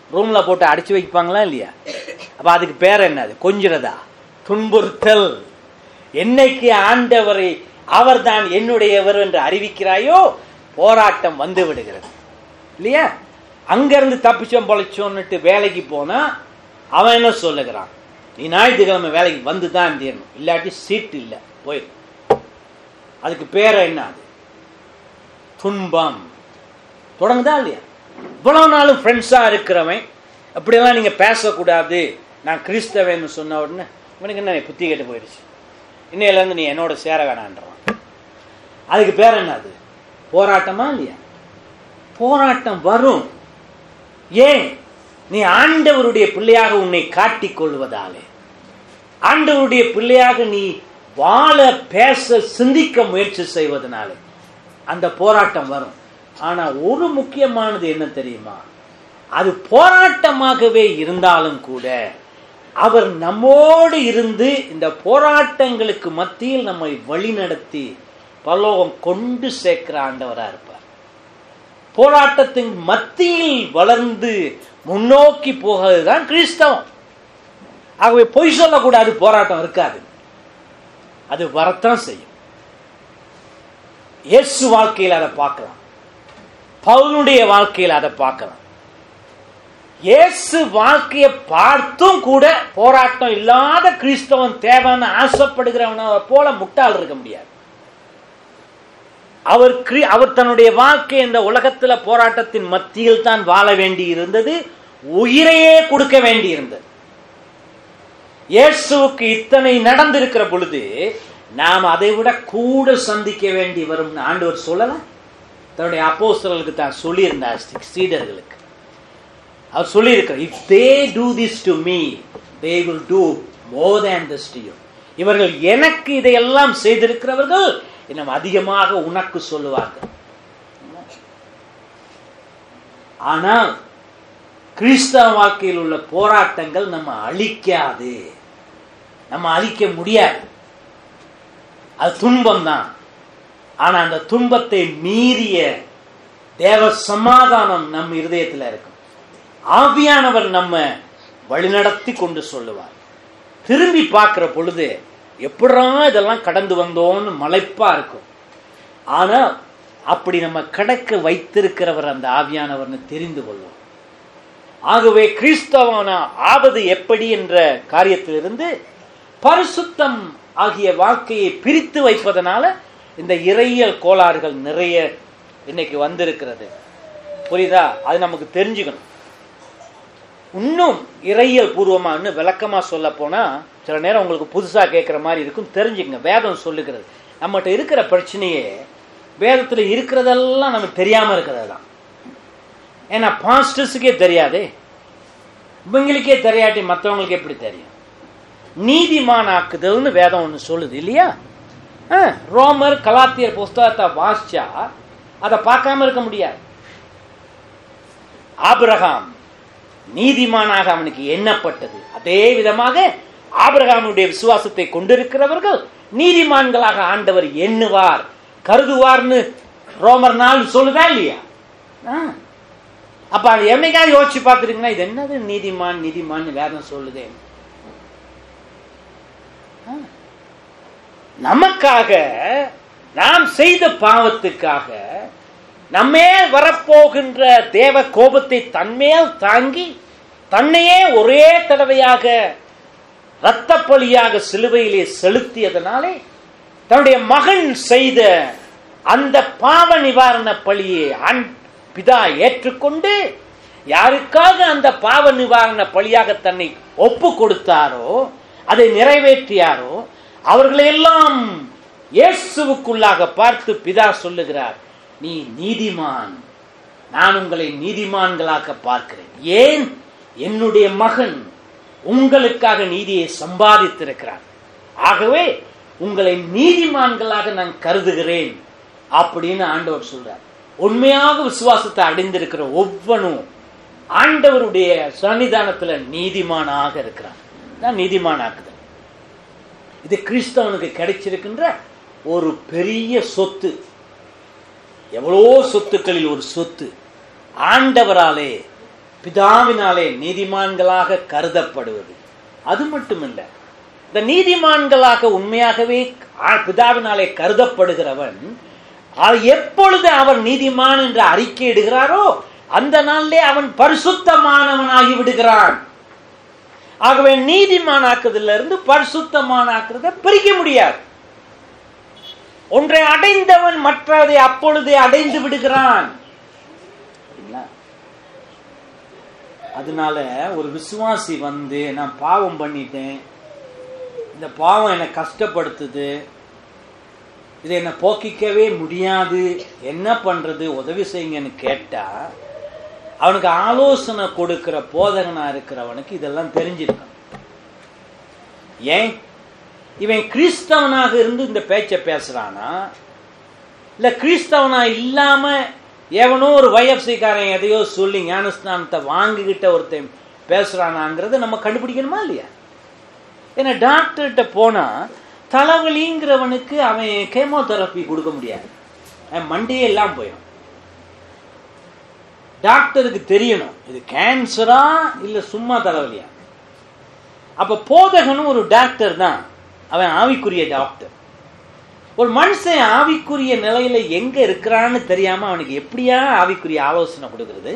ரூம்ல போட்டு அடைச்சு வைப்பாங்களா இல்லையா அப்ப அதுக்கு பேர் என்னது கொஞ்சிறதா துன்புறுத்தல் என்னைக்கு ஆண்டவரை அவர்தான் என்னுடையவர் என்று அறிவிக்கிறாயோ போராட்டம் வந்து விடுகிறது இல்லையா அங்கிருந்து தப்பிச்சோம் பொழைச்சோன்னுட்டு வேலைக்கு போனா அவன் என்ன சொல்லுகிறான் நீ ஞாயிற்றுக்கிழமை வேலைக்கு வந்து தான் தீரணும் இல்லாட்டி சீட் இல்லை போயிரு அதுக்கு பேர் என்ன அது துன்பம் தொடங்குதா இல்லையா இவ்வளவு நாளும் ஃப்ரெண்ட்ஸா இருக்கிறவன் அப்படியெல்லாம் நீங்க பேசக்கூடாது நான் கிறிஸ்தவன்னு சொன்ன உடனே இவனுக்கு என்ன புத்தி கேட்டு போயிடுச்சு இன்னையில இருந்து நீ என்னோட சேர வேணான்றான் அதுக்கு பேர் என்ன அது போராட்டமா இல்லையா போராட்டம் வரும் ஏன் நீ ஆண்டவருடைய பிள்ளையாக உன்னை காட்டிக் கொள்வதாலே ஆண்டவருடைய பிள்ளையாக நீ வாழ பேச சிந்திக்க முயற்சி செய்வதனாலே அந்த போராட்டம் வரும் ஆனா ஒரு முக்கியமானது என்ன தெரியுமா அது போராட்டமாகவே இருந்தாலும் கூட அவர் நம்மோடு இருந்து இந்த போராட்டங்களுக்கு மத்தியில் நம்மை வழிநடத்தி பரலோகம் கொண்டு சேர்க்கிற ஆண்டவரா இருப்பார் போராட்டத்தின் மத்தியில் வளர்ந்து முன்னோக்கி போகிறதுதான் கிறிஸ்தவம் ஆகவே பொய் சொல்லக்கூடாது போராட்டம் இருக்காது அது வரத்தான் செய்யும் இயேசு வாழ்க்கையில் அதை பார்க்கலாம் பவுனுடைய வாழ்க்கையில் அதை பார்க்கலாம் இயேசு வாழ்க்கையை பார்த்தும் கூட போராட்டம் இல்லாத கிறிஸ்தவன் தேவைன்னு ஆசைப்படுகிறவன போல முட்டாள் இருக்க முடியாது அவர் கிரி- அவர் தன்னுடைய வாழ்க்கை இந்த உலகத்துல போராட்டத்தின் மத்தியில் தான் வாழ வேண்டி இருந்தது உயிரையே கொடுக்க வேண்டி இருந்தது இயேசுவுக்கு இத்தனை நடந்திருக்கிற பொழுது நாம் அதை விட கூட சந்திக்க வேண்டி வரும்னு ஆண்டவர் சொல்லல தன்னுடைய அப்போஸ்தலர்களுக்கு தான் சொல்லியிருந்தார் சீடர்களுக்கு அவர் சொல்லியிருக்கிறார் if they do this to me they will do more than this to you இவர்கள் எனக்கு இதையெல்லாம் செய்திருக்கிறவர்கள் இன்னும் அதிகமாக உனக்கு சொல்லுவார்கள் ஆனால் கிறிஸ்தவ வாழ்க்கையில் உள்ள போராட்டங்கள் நம்ம அழிக்காது நம்ம அழிக்க முடியாது அது துன்பம் தான் ஆனா அந்த துன்பத்தை மீறிய தேவ சமாதானம் நம் இருதயத்தில் இருக்கும் ஆவியானவர் நம்ம வழிநடத்தி கொண்டு சொல்லுவார் திரும்பி பார்க்கிற பொழுது எப்படா இதெல்லாம் கடந்து வந்தோம்னு மலைப்பா இருக்கும் ஆனா அப்படி நம்ம கடக்க வைத்திருக்கிறவர் அந்த ஆவியானவர்னு தெரிந்து கொள்வோம் ஆகவே கிறிஸ்தவன ஆவது எப்படி என்ற காரியத்திலிருந்து பரிசுத்தம் ஆகிய வாழ்க்கையை பிரித்து வைப்பதனால இந்த இறையியல் கோளாறுகள் நிறைய இன்னைக்கு வந்திருக்கிறது புரியுதா அது நமக்கு தெரிஞ்சுக்கணும் இன்னும் இறையியல் பூர்வமா இன்னும் விளக்கமா சொல்ல போனா சில நேரம் உங்களுக்கு புதுசா கேட்கிற மாதிரி இருக்கும் தெரிஞ்சுக்கங்க வேதம் சொல்லுகிறது நம்மகிட்ட இருக்கிற பிரச்சனையே வேதத்துல இருக்கிறதெல்லாம் நமக்கு தெரியாம இருக்கிறது தான் ஏன்னா பாஸ்டர்ஸுக்கே தெரியாதே இவங்களுக்கே தெரியாட்டி மற்றவங்களுக்கு எப்படி தெரியும் நீதிமானாக்குதல்னு வேதம் ஒன்று சொல்லுது இல்லையா ஆ, ரோமர் கலாத்தியர் புஸ்தகத்தை வாசிச்சா அதை பார்க்காம இருக்க முடியாது ஆபிரகாம் நீதிமானாக அவனுக்கு எண்ணப்பட்டது அதே விதமாக ஆபிரகாமுடைய விசுவாசத்தை கொண்டிருக்கிறவர்கள் நீதிமான்களாக ஆண்டவர் எண்ணுவார் கருதுவார்னு ரோமர் நாள் சொல்லுதா இல்லையா ஆ. அப்ப அது என்னைக்காவது யோசிச்சு பார்த்துருக்கீங்கன்னா இது என்னது நீதிமான் நீதிமான் வேதம் சொல்லுதே ஆ. நமக்காக நாம் செய்த பாவத்துக்காக நம்மேல் வரப்போகின்ற தேவ கோபத்தை தன்மேல் தாங்கி தன்னையே ஒரே தடவையாக இரத்த பலியாக சிலுவையிலே செலுத்தியதனாலே தன்னுடைய மகன் செய்த அந்த பாவ நிவாரண பலியை ஆண் பிதா ஏற்றுக்கொண்டு யாருக்காக அந்த பாவ நிவாரண பலியாக தன்னை ஒப்பு கொடுத்தாரோ அதை நிறைவேற்றியாரோ அவர்களையெல்லாம் இயேசுவுக்குள்ளாக பார்த்து பிதா சொல்லுகிறார் நீ நீதிமான் நான் உங்களை நீதிமான்களாக பார்க்கிறேன் ஏன் என்னுடைய மகன் உங்களுக்காக நீதியை சம்பாதித்திருக்கிறார் ஆகவே உங்களை நீதிமான்களாக நான் கருதுகிறேன் அப்படின்னு ஆண்டவர் சொல்றார் உண்மையாக விசுவாசத்தை அடைந்திருக்கிற ஒவ்வொன்றும் ஆண்டவருடைய சன்னிதானத்துல நீதிமானாக இருக்கிறான் தான் நீதிமானாக்குதல் இது கிறிஸ்தவனுக்கு கிடைச்சிருக்கின்ற ஒரு பெரிய சொத்து எவ்வளோ சொத்துக்களில் ஒரு சொத்து ஆண்டவராலே பிதாவினாலே நீதிமான்களாக கருதப்படுவது அது மட்டுமில்லை இந்த நீதிமான்களாக உண்மையாகவே ஆ- பிதாவினாலே கருதப்படுகிறவன் அவ- எப்பொழுது அவர் நீதிமான் என்று அறிக்கையிடுகிறாரோ அந்த நாளிலே அவன் பரிசுத்தமானவனாகி விடுகிறான் ஆகவே நீதிமானாக்குதல இருந்து பரிசுத்தமானாக்குறத பிரிக்க முடியாது ஒன்றை அடைந்தவன் மற்றதை அப்பொழுதே அடைந்து விடுகிறான் சரிங்களா? அதனால ஒரு விசுவாசி வந்து நான் பாவம் பண்ணிட்டேன் இந்த பாவம் என்னை கஷ்டப்படுத்துது இதை என்னை போக்கிக்கவே முடியாது என்ன பண்றது உதவி செய்யுங்கன்னு கேட்டா அவனுக்கு ஆலோசனை கொடுக்கிற போதகனா இருக்கிறவனுக்கு இதெல்லாம் தெரிஞ்சிருக்கும் ஏன் இவன் கிறிஸ்தவனாக இருந்து இந்த பேச்சை பேசுறானா இல்ல கிறிஸ்தவனா இல்லாம எவனோ ஒரு வயப்சிக்காரன் எதையோ சொல்லி ஞானஸ்தானத்தை வாங்கிக்கிட்ட ஒருத்தன் பேசுறானாங்கிறத நம்ம கண்டுபிடிக்கணுமா இல்லையா ஏன்னா டாக்டர்கிட்ட போனா தலைவலிங்கிறவனுக்கு அவன் கேமோதெரப்பி கொடுக்க முடியாது அவன் மண்டையே எல்லாம் போயிடும் டாக்டருக்கு தெரியணும் இது கேன்சரா இல்ல சும்மா தலைவலியா அப்ப போதகனும் ஒரு டாக்டர் தான் அவன் ஆவிக்குரிய டாக்டர் ஒரு மனுஷன் ஆவிக்குரிய நிலையில எங்க இருக்கிறான்னு தெரியாம அவனுக்கு எப்படியா ஆவிக்குரிய ஆலோசனை கொடுக்கிறது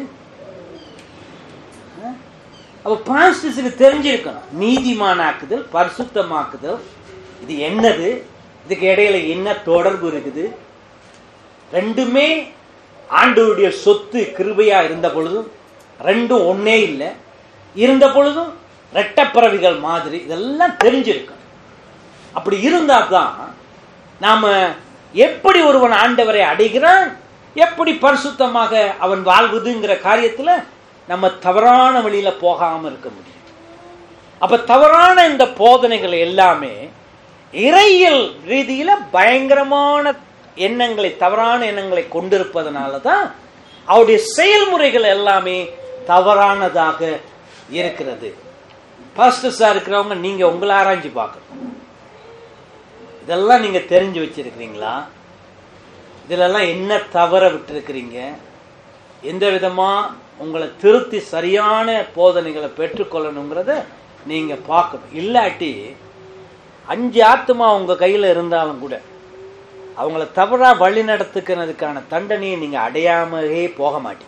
அஹ்? அப்ப பாஸ்டர்ஸுக்கு தெரிஞ்சிருக்கணும் நீதிமானாக்குதல் பரிசுத்தமாக்குதல் இது என்னது இதுக்கு இடையில என்ன தொடர்பு இருக்குது ரெண்டுமே ஆண்டவருடைய சொத்து கிருபையா இருந்த பொழுதும் ரெண்டும் ஒன்னே இல்லை இருந்த பொழுதும் ரெட்டப்பிறவிகள் மாதிரி இதெல்லாம் தெரிஞ்சிருக்கணும் அப்படி இருந்தா தான் நாம எப்படி ஒருவன் ஆண்டவரை அடைகிறான் எப்படி பரிசுத்தமாக அவன் வாழ்வதுங்கிற காரியத்துல நம்ம தவறான வழியில போகாம இருக்க முடியும் அப்ப தவறான இந்த போதனைகள் எல்லாமே இறையியல் ரீதியில பயங்கரமான எண்ணங்களை தவறான எண்ணங்களை கொண்டிருப்பதனால தான் அவருடைய செயல்முறைகள் எல்லாமே தவறானதாக இருக்கிறது பாஸ்டர்ஸா இருக்கிறவங்க நீங்க உங்களை ஆராய்ஞ்சு பார்க்கணும் இதெல்லாம் நீங்க தெரிஞ்சு வச்சிருக்கிறீங்களா இதுலெல்லாம் என்ன தவற விட்டுருக்கிறீங்க எந்த விதமா உங்களை திருத்தி சரியான போதனைகளை பெற்றுக்கொள்ளணுங்கிறத நீங்க பார்க்கணும் இல்லாட்டி அஞ்சு ஆத்மா உங்க கையில இருந்தாலும் கூட அவங்கள தவறா வழி நடத்துக்கிறதுக்கான தண்டனையை நீங்க அடையாமலே போக மாட்டீங்க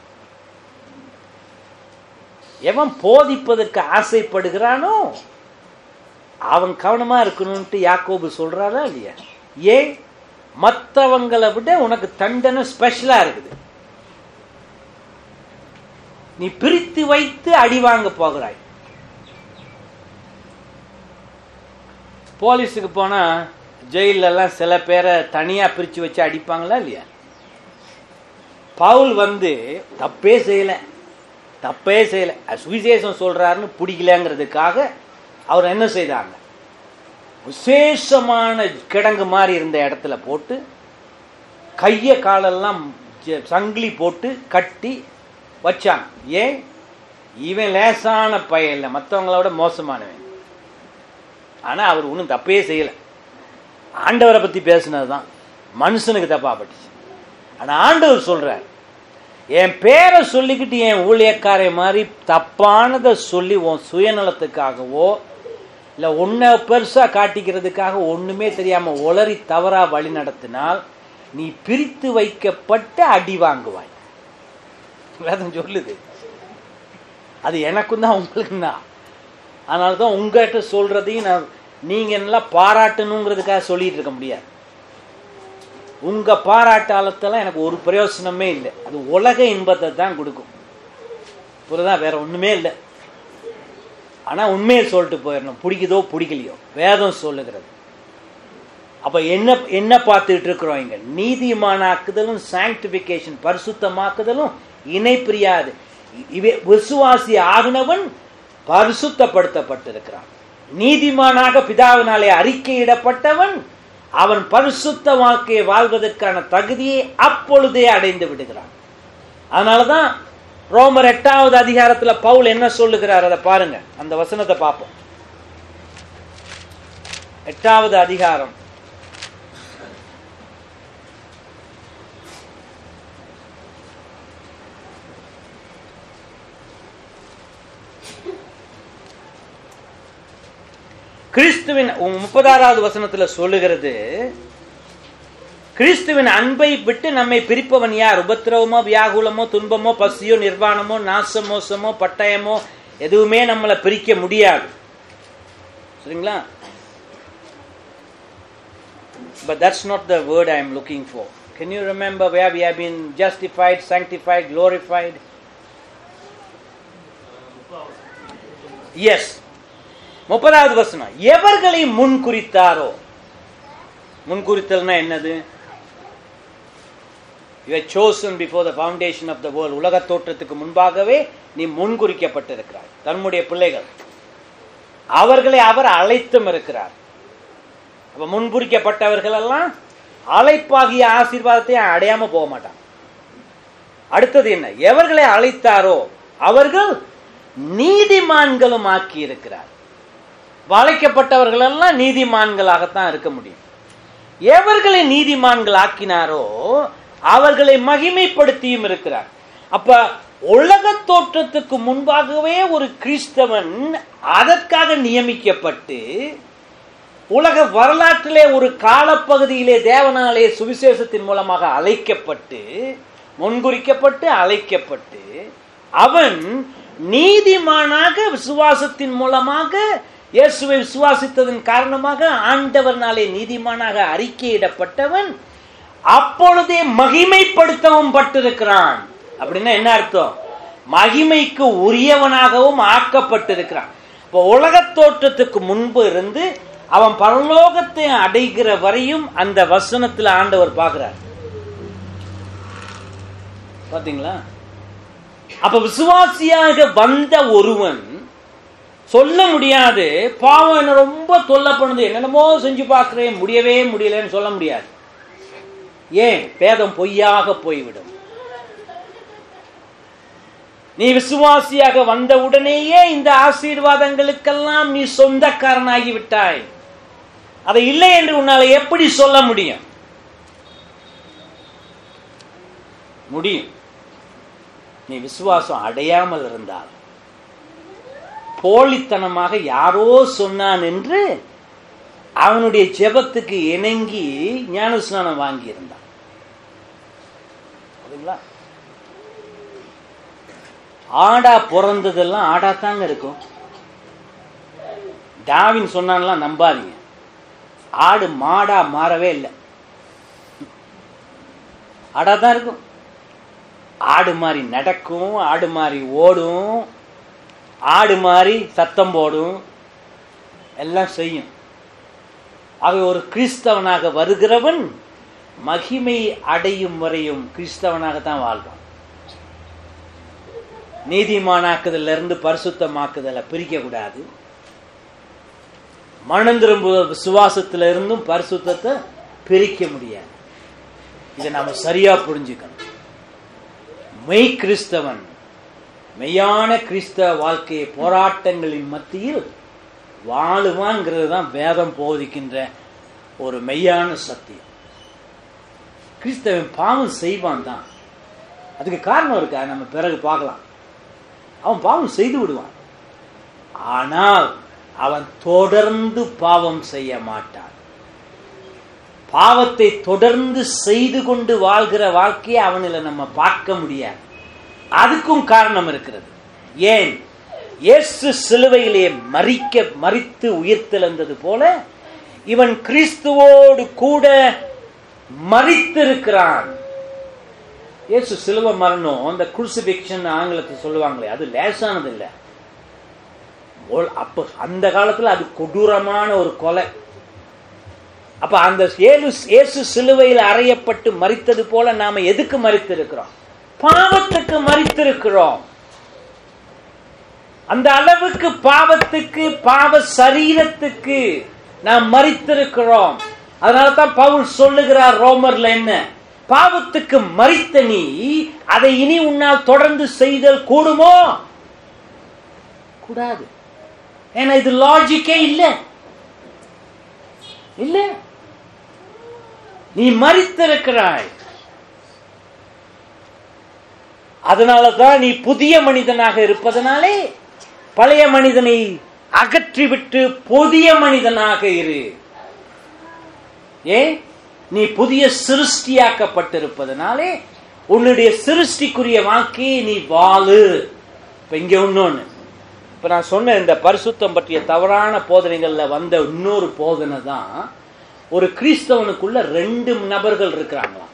எவன் போதிப்பதற்கு ஆசைப்படுகிறானோ அவன் கவனமா இருக்கணும்ட்டு யாக்கோபு சொல்றாரா இல்லையா ஏன் மற்றவங்களை விட உனக்கு தண்டனை ஸ்பெஷலா இருக்குது நீ பிரித்து வைத்து அடி வாங்க போகிறாய் போலீஸுக்கு போனா ஜெயில எல்லாம் சில பேரை தனியா பிரிச்சு வச்சு அடிப்பாங்களா இல்லையா பவுல் வந்து தப்பே செய்யல தப்பே செய்யல அது சுவிசேஷம் சொல்றாருன்னு பிடிக்கலங்கிறதுக்காக அவர் என்ன செய்தாங்க விசேஷமான கிடங்கு மாதிரி இருந்த இடத்துல போட்டு கைய காலெல்லாம் ஜ- சங்கிலி போட்டு கட்டி வச்சாங்க ஏன் இவன் லேசான பையன் இல்லை மற்றவங்களோட மோசமானவன் ஆனா அவர் ஒன்றும் தப்பே செய்யல ஆண்டவரை பத்தி பேசுனதுதான் மனுஷனுக்கு தப்பா பட்டுச்சு ஆனா ஆண்டவர் சொல்றார் என் பேரை சொல்லிக்கிட்டு என் ஊழியக்காரை மாதிரி தப்பானதை சொல்லி உன் சுயநலத்துக்காகவோ இல்ல உன்னை பெருசா காட்டிக்கிறதுக்காக ஒண்ணுமே தெரியாம உளறி தவறா வழி நடத்தினால் நீ பிரித்து வைக்கப்பட்டு அடி வாங்குவாய் வேதம் சொல்லுது அது எனக்கும் தான் உங்களுக்கும் தான் அதனால தான் உங்ககிட்ட சொல்றதையும் நான் நீங்க நல்லா பாராட்டணுங்கிறதுக்காக சொல்லிட்டு இருக்க முடியாது உங்க பாராட்டாலத்தெல்லாம் எனக்கு ஒரு பிரயோசனமே இல்லை அது உலக இன்பத்தை தான் கொடுக்கும் புரியுதா வேற ஒண்ணுமே இல்லை ஆனா உண்மையை சொல்லிட்டு போயிடணும் பிடிக்குதோ பிடிக்கலையோ வேதம் சொல்லுகிறது அப்ப என்ன என்ன பார்த்துட்டு இருக்கிறோம் இங்க நீதிமானாக்குதலும் சாங்டிபிகேஷன் பரிசுத்தமாக்குதலும் இணை பிரியாது இவை விசுவாசி ஆகினவன் பரிசுத்தப்படுத்தப்பட்டிருக்கிறான் நீதிமானாக பிதாவினாலே அறிக்கையிடப்பட்டவன் அவன் பரிசுத்த வாழ்க்கையை வாழ்வதற்கான தகுதியை அப்பொழுதே அடைந்து விடுகிறான் அதனாலதான் ரோமர் எட்டாவது அதிகாரத்துல பவுல் என்ன சொல்லுகிறார் அதை பாருங்க அந்த வசனத்தை பார்ப்போம் எட்டாவது அதிகாரம் கிறிஸ்துவின் முப்பதாறாவது வசனத்துல சொல்லுகிறது கிறிஸ்துவின் அன்பை விட்டு நம்மை பிரிப்பவன் யார் உபத்திரவமோ வியாகுலமோ துன்பமோ பசியோ நிர்வாணமோ நாச மோசமோ பட்டயமோ எதுவுமே நம்மளை பிரிக்க முடியாது சரிங்களா But that's not the word I am looking for. Can you remember where we have been justified, sanctified, glorified? Yes முப்பதாவது வசனம் எவர்களை முன் குறித்தாரோ முன் குறித்தல்னா என்னது you are chosen before the foundation of the world உலக தோற்றத்துக்கு முன்பாகவே நீ முன் குறிக்கப்பட்டிருக்கிறாய் தன்னுடைய பிள்ளைகள் அவர்களை அவர் அழைத்தும் இருக்கிறார் அப்ப முன்குறிக்கப்பட்டவர்கள் எல்லாம் அழைப்பாகிய ஆசீர்வாதத்தை அடையாம போக மாட்டாங்க அடுத்தது என்ன எவர்களை அழைத்தாரோ அவர்கள் நீதிமான்களும் ஆக்கி இருக்கிறார் அழைக்கப்பட்டவர்கள் எல்லாம் நீதிமான்களாகத்தான் இருக்க முடியும் எவர்களை நீதிமான்கள் ஆக்கினாரோ அவர்களை மகிமைப்படுத்தியும் இருக்கிறார் அப்ப உலக தோற்றத்துக்கு முன்பாகவே ஒரு கிறிஸ்தவன் அதற்காக நியமிக்கப்பட்டு உலக வரலாற்றிலே ஒரு காலப்பகுதியிலே தேவனாலே சுவிசேஷத்தின் மூலமாக அழைக்கப்பட்டு முன்குறிக்கப்பட்டு அழைக்கப்பட்டு அவன் நீதிமானாக விசுவாசத்தின் மூலமாக இயேசுவை விசுவாசித்ததன் காரணமாக ஆண்டவர்னாலே நீதிமானாக அறிக்கையிடப்பட்டவன் அப்பொழுதே மகிமைப்படுத்தவும் பட்டிருக்கிறான் அப்படின்னா என்ன அர்த்தம் மகிமைக்கு உரியவனாகவும் ஆக்கப்பட்டிருக்கிறான் இப்போ உலக தோற்றத்துக்கு முன்பு இருந்து அவன் பரலோகத்தை அடைகிற வரையும் அந்த வசனத்தில் ஆண்டவர் பார்க்கிறார் பாத்தீங்களா அப்ப விசுவாசியாக வந்த ஒருவன் சொல்ல முடியாது பாவம் என்ன ரொம்ப தொல்லை பண்ணுது என்னென்னமோ செஞ்சு பார்க்கிறேன் முடியவே முடியலன்னு சொல்ல முடியாது ஏன் பேதம் பொய்யாக போய்விடும் நீ விசுவாசியாக வந்த உடனேயே இந்த ஆசீர்வாதங்களுக்கெல்லாம் நீ சொந்தக்காரனாகி விட்டாய் அதை இல்லை என்று உன்னால எப்படி சொல்ல முடியும் முடியும் நீ விசுவாசம் அடையாமல் இருந்தால் போலித்தனமாக யாரோ சொன்னான் என்று அவனுடைய ஜெபத்துக்கு இணங்கி ஞானஸ்நானம் வாங்கியிருந்தான் சரிங்களா ஆடா பிறந்ததெல்லாம் ஆடாத்தாங்க இருக்கும் டாவின் சொன்னான்லாம் நம்பாதீங்க ஆடு மாடா மாறவே இல்லை ஆடா தான் இருக்கும் ஆடு மாதிரி நடக்கும் ஆடு மாதிரி ஓடும் ஆடு மாதிரி சத்தம் போடும் எல்லாம் செய்யும் அவை ஒரு கிறிஸ்தவனாக வருகிறவன் மகிமை அடையும் வரையும் கிறிஸ்தவனாகத்தான் வாழ்வான் நீதிமானாக்குதல இருந்து பரிசுத்தமாக்குதலை பிரிக்க கூடாது மனம் திரும்புவ விசுவாசத்துல இருந்தும் பரிசுத்தத்தை பிரிக்க முடியாது இதை நாம சரியா புரிஞ்சுக்கணும் மெய் கிறிஸ்தவன் மெய்யான கிறிஸ்தவ வாழ்க்கையை போராட்டங்களின் மத்தியில் வாழுவான்ங்கிறது தான் வேதம் போதிக்கின்ற ஒரு மெய்யான சத்தியம் கிறிஸ்தவன் பாவம் செய்வான் தான் அதுக்கு காரணம் இருக்கா நம்ம பிறகு பார்க்கலாம் அவன் பாவம் செய்து விடுவான் ஆனால் அவன் தொடர்ந்து பாவம் செய்ய மாட்டான் பாவத்தை தொடர்ந்து செய்து கொண்டு வாழ்கிற வாழ்க்கையை அவனில் நம்ம பார்க்க முடியாது அதுக்கும் காரணம் இருக்கிறது ஏன் இயேசு சிலுவையிலே மறிக்க மறித்து உயிர்த்தெழுந்தது போல இவன் கிறிஸ்துவோடு கூட மறித்திருக்கிறான் இயேசு சிலுவை மரணம் அந்த குருசிபிக்ஷன் ஆங்கிலத்தில் சொல்லுவாங்களே அது லேசானது இல்லை அப்ப அந்த காலத்துல அது கொடூரமான ஒரு கொலை அப்ப அந்த இயேசு சிலுவையில் அறையப்பட்டு மறித்தது போல நாம எதுக்கு மறித்திருக்கிறோம் பாவத்துக்கு மறித்திருக்கிறோம் அந்த அளவுக்கு பாவத்துக்கு பாவ சரீரத்துக்கு நாம் மறித்திருக்கிறோம் அதனால தான் பவுல் சொல்லுகிறார் ரோமர்ல என்ன பாவத்துக்கு மறித்த நீ அதை இனி உன்னால் தொடர்ந்து செய்தல் கூடுமோ கூடாது ஏன்னா இது லாஜிக்கே இல்ல இல்ல நீ மறித்திருக்கிறாய் அதனாலதான் நீ புதிய மனிதனாக இருப்பதனாலே பழைய மனிதனை அகற்றிவிட்டு புதிய மனிதனாக இரு ஏன் நீ புதிய சிருஷ்டியாக்கப்பட்டிருப்பதனாலே உன்னுடைய சிருஷ்டிக்குரிய வாழ்க்கையை நீ வாழு இப்ப இங்க இன்னொன்னு இப்ப நான் சொன்ன இந்த பரிசுத்தம் பற்றிய தவறான போதனைகள்ல வந்த இன்னொரு போதனை தான் ஒரு கிறிஸ்தவனுக்குள்ள ரெண்டு நபர்கள் இருக்கிறாங்களாம்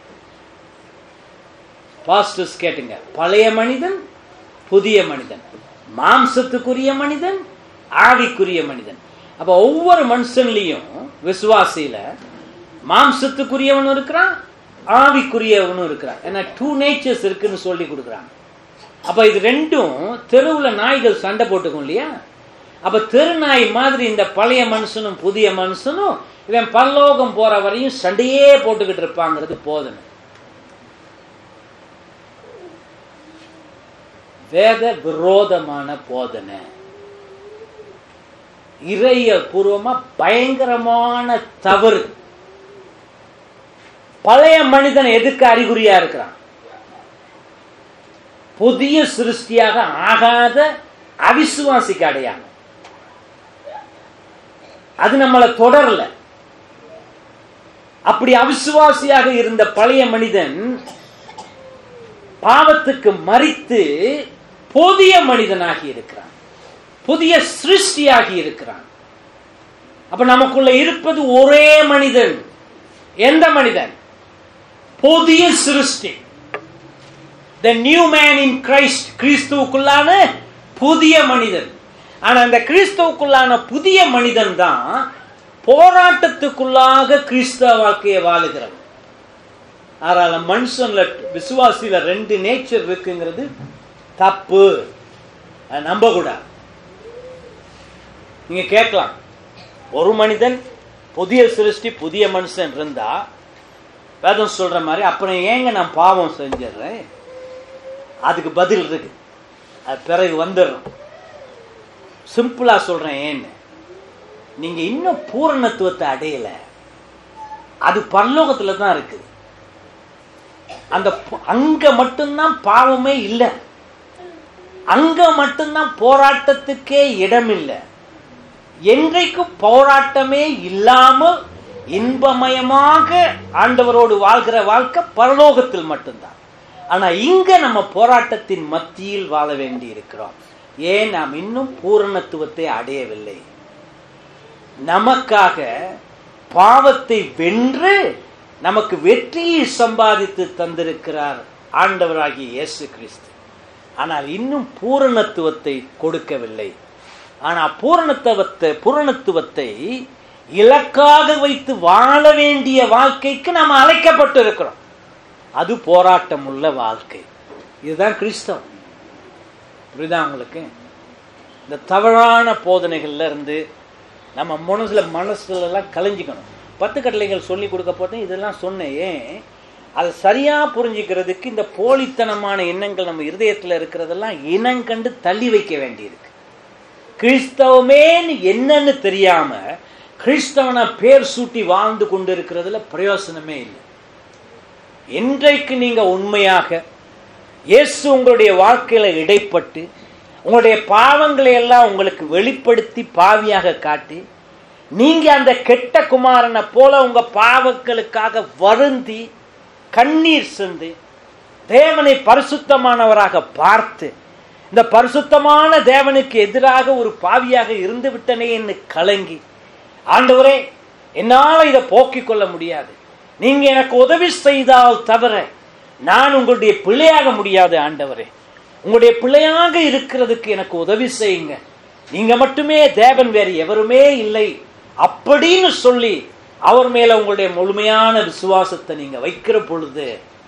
பாஸ்டர்ஸ் கேட்டுங்க பழைய மனிதன் புதிய மனிதன் மாம்சத்துக்குரிய மனிதன் ஆவிக்குரிய மனிதன் அப்ப ஒவ்வொரு மனுஷன்லயும் விசுவாசியில மாம்சத்துக்குரியவனும் இருக்கிறான் ஆவிக்குரியவனும் இருக்கிறான் ஏன்னா டூ நேச்சர்ஸ் இருக்குன்னு சொல்லி கொடுக்குறாங்க அப்ப இது ரெண்டும் தெருவுல நாய்கள் சண்டை போட்டுக்கும் இல்லையா அப்ப தெருநாய் மாதிரி இந்த பழைய மனுஷனும் புதிய மனுஷனும் இவன் பரலோகம் போற வரையும் சண்டையே போட்டுக்கிட்டு இருப்பாங்கிறது போதனை வேத விரோதமான போதனை இறைய பூர்வமா பயங்கரமான தவறு பழைய மனிதன் எதுக்கு அறிகுறியா இருக்கிறான் புதிய சிருஷ்டியாக ஆகாத அவிசுவாசிக்கு அடையாளம் அது நம்மளை தொடரல அப்படி அவிசுவாசியாக இருந்த பழைய மனிதன் பாவத்துக்கு மறித்து புதிய மனிதனாகி இருக்கிறான் புதிய சிருஷ்டியாகி இருக்கிறான் அப்ப நமக்குள்ள இருப்பது ஒரே மனிதன் எந்த மனிதன் புதிய சிருஷ்டி the new man in Christ கிறிஸ்துவுக்குள்ளான புதிய மனிதன் ஆனா அந்த கிறிஸ்துவுக்குள்ளான புதிய மனிதன் தான் போராட்டத்துக்குள்ளாக கிறிஸ்தவ வாழ்க்கையை வாழுகிறவன் அதனால மனுஷன்ல விசுவாசியில ரெண்டு நேச்சர் இருக்குங்கிறது தப்பு அதை நம்ப கூடாது நீங்க கேட்கலாம் ஒரு மனிதன் புதிய சிருஷ்டி புதிய மனுஷன் இருந்தா வேதம் சொல்ற மாதிரி அப்புறம் ஏங்க நான் பாவம் செஞ்சிடுறேன் அதுக்கு பதில் இருக்கு அது பிறகு வந்துடுறோம் சிம்பிளா சொல்றேன் ஏன்னு நீங்க இன்னும் பூரணத்துவத்தை அடையல அது பரலோகத்துல தான் இருக்குது அந்த பு- அங்க மட்டும்தான் பாவமே இல்லை அங்க மட்டும்தான் போராட்டத்துக்கே இடம் இல்லை என்றைக்கும் போராட்டமே இல்லாமல் இன்பமயமாக ஆண்டவரோடு வாழ்கிற வாழ்க்கை பரலோகத்தில் மட்டும்தான் ஆனா இங்க நம்ம போராட்டத்தின் மத்தியில் வாழ வேண்டி இருக்கிறோம் ஏன் நாம் இன்னும் பூரணத்துவத்தை அடையவில்லை நமக்காக பாவத்தை வென்று நமக்கு வெற்றியை சம்பாதித்து தந்திருக்கிறார் ஆண்டவராகிய இயேசு கிறிஸ்து ஆனால் இன்னும் பூரணத்துவத்தை கொடுக்கவில்லை ஆனால் பூரணத்துவத்தை பூரணத்துவத்தை இலக்காக வைத்து வாழ வேண்டிய வாழ்க்கைக்கு நாம் அழைக்கப்பட்டு இருக்கிறோம் அது போராட்டம் உள்ள வாழ்க்கை இதுதான் கிறிஸ்தவம் புரியுதா உங்களுக்கு இந்த தவறான போதனைகள்ல இருந்து நம்ம மனசுல மனசுல எல்லாம் கலைஞ்சிக்கணும் பத்து கட்டளைகள் சொல்லி கொடுக்க போட்டேன் இதெல்லாம் சொன்னேன் ஏன் அதை சரியா புரிஞ்சுக்கிறதுக்கு இந்த போலித்தனமான எண்ணங்கள் நம்ம இருதயத்துல இருக்கிறதெல்லாம் இனங்கண்டு தள்ளி வைக்க வேண்டியிருக்கு கிறிஸ்தவமேன்னு என்னன்னு தெரியாம கிறிஸ்தவனை பேர் சூட்டி வாழ்ந்து கொண்டு இருக்கிறதுல பிரயோசனமே இல்லை என்றைக்கு நீங்க உண்மையாக இயேசு உங்களுடைய வாழ்க்கையில இடைப்பட்டு உங்களுடைய பாவங்களை எல்லாம் உங்களுக்கு வெளிப்படுத்தி பாவியாக காட்டி நீங்க அந்த கெட்ட குமாரனை போல உங்க பாவங்களுக்காக வருந்தி கண்ணீர் சிந்தி தேவனை பரிசுத்தமானவராக பார்த்து இந்த பரிசுத்தமான தேவனுக்கு எதிராக ஒரு பாவியாக இருந்து விட்டனே என்று கலங்கி ஆண்டவரே என்னால இதை போக்கிக் கொள்ள முடியாது நீங்க எனக்கு உதவி செய்தால் தவிர நான் உங்களுடைய பிள்ளையாக முடியாது ஆண்டவரே உங்களுடைய பிள்ளையாக இருக்கிறதுக்கு எனக்கு உதவி செய்யுங்க நீங்க மட்டுமே தேவன் வேறு எவருமே இல்லை அப்படின்னு சொல்லி அவர் மேல உங்களுடைய முழுமையான விசுவாசத்தை நீங்க வைக்கிற பொழுது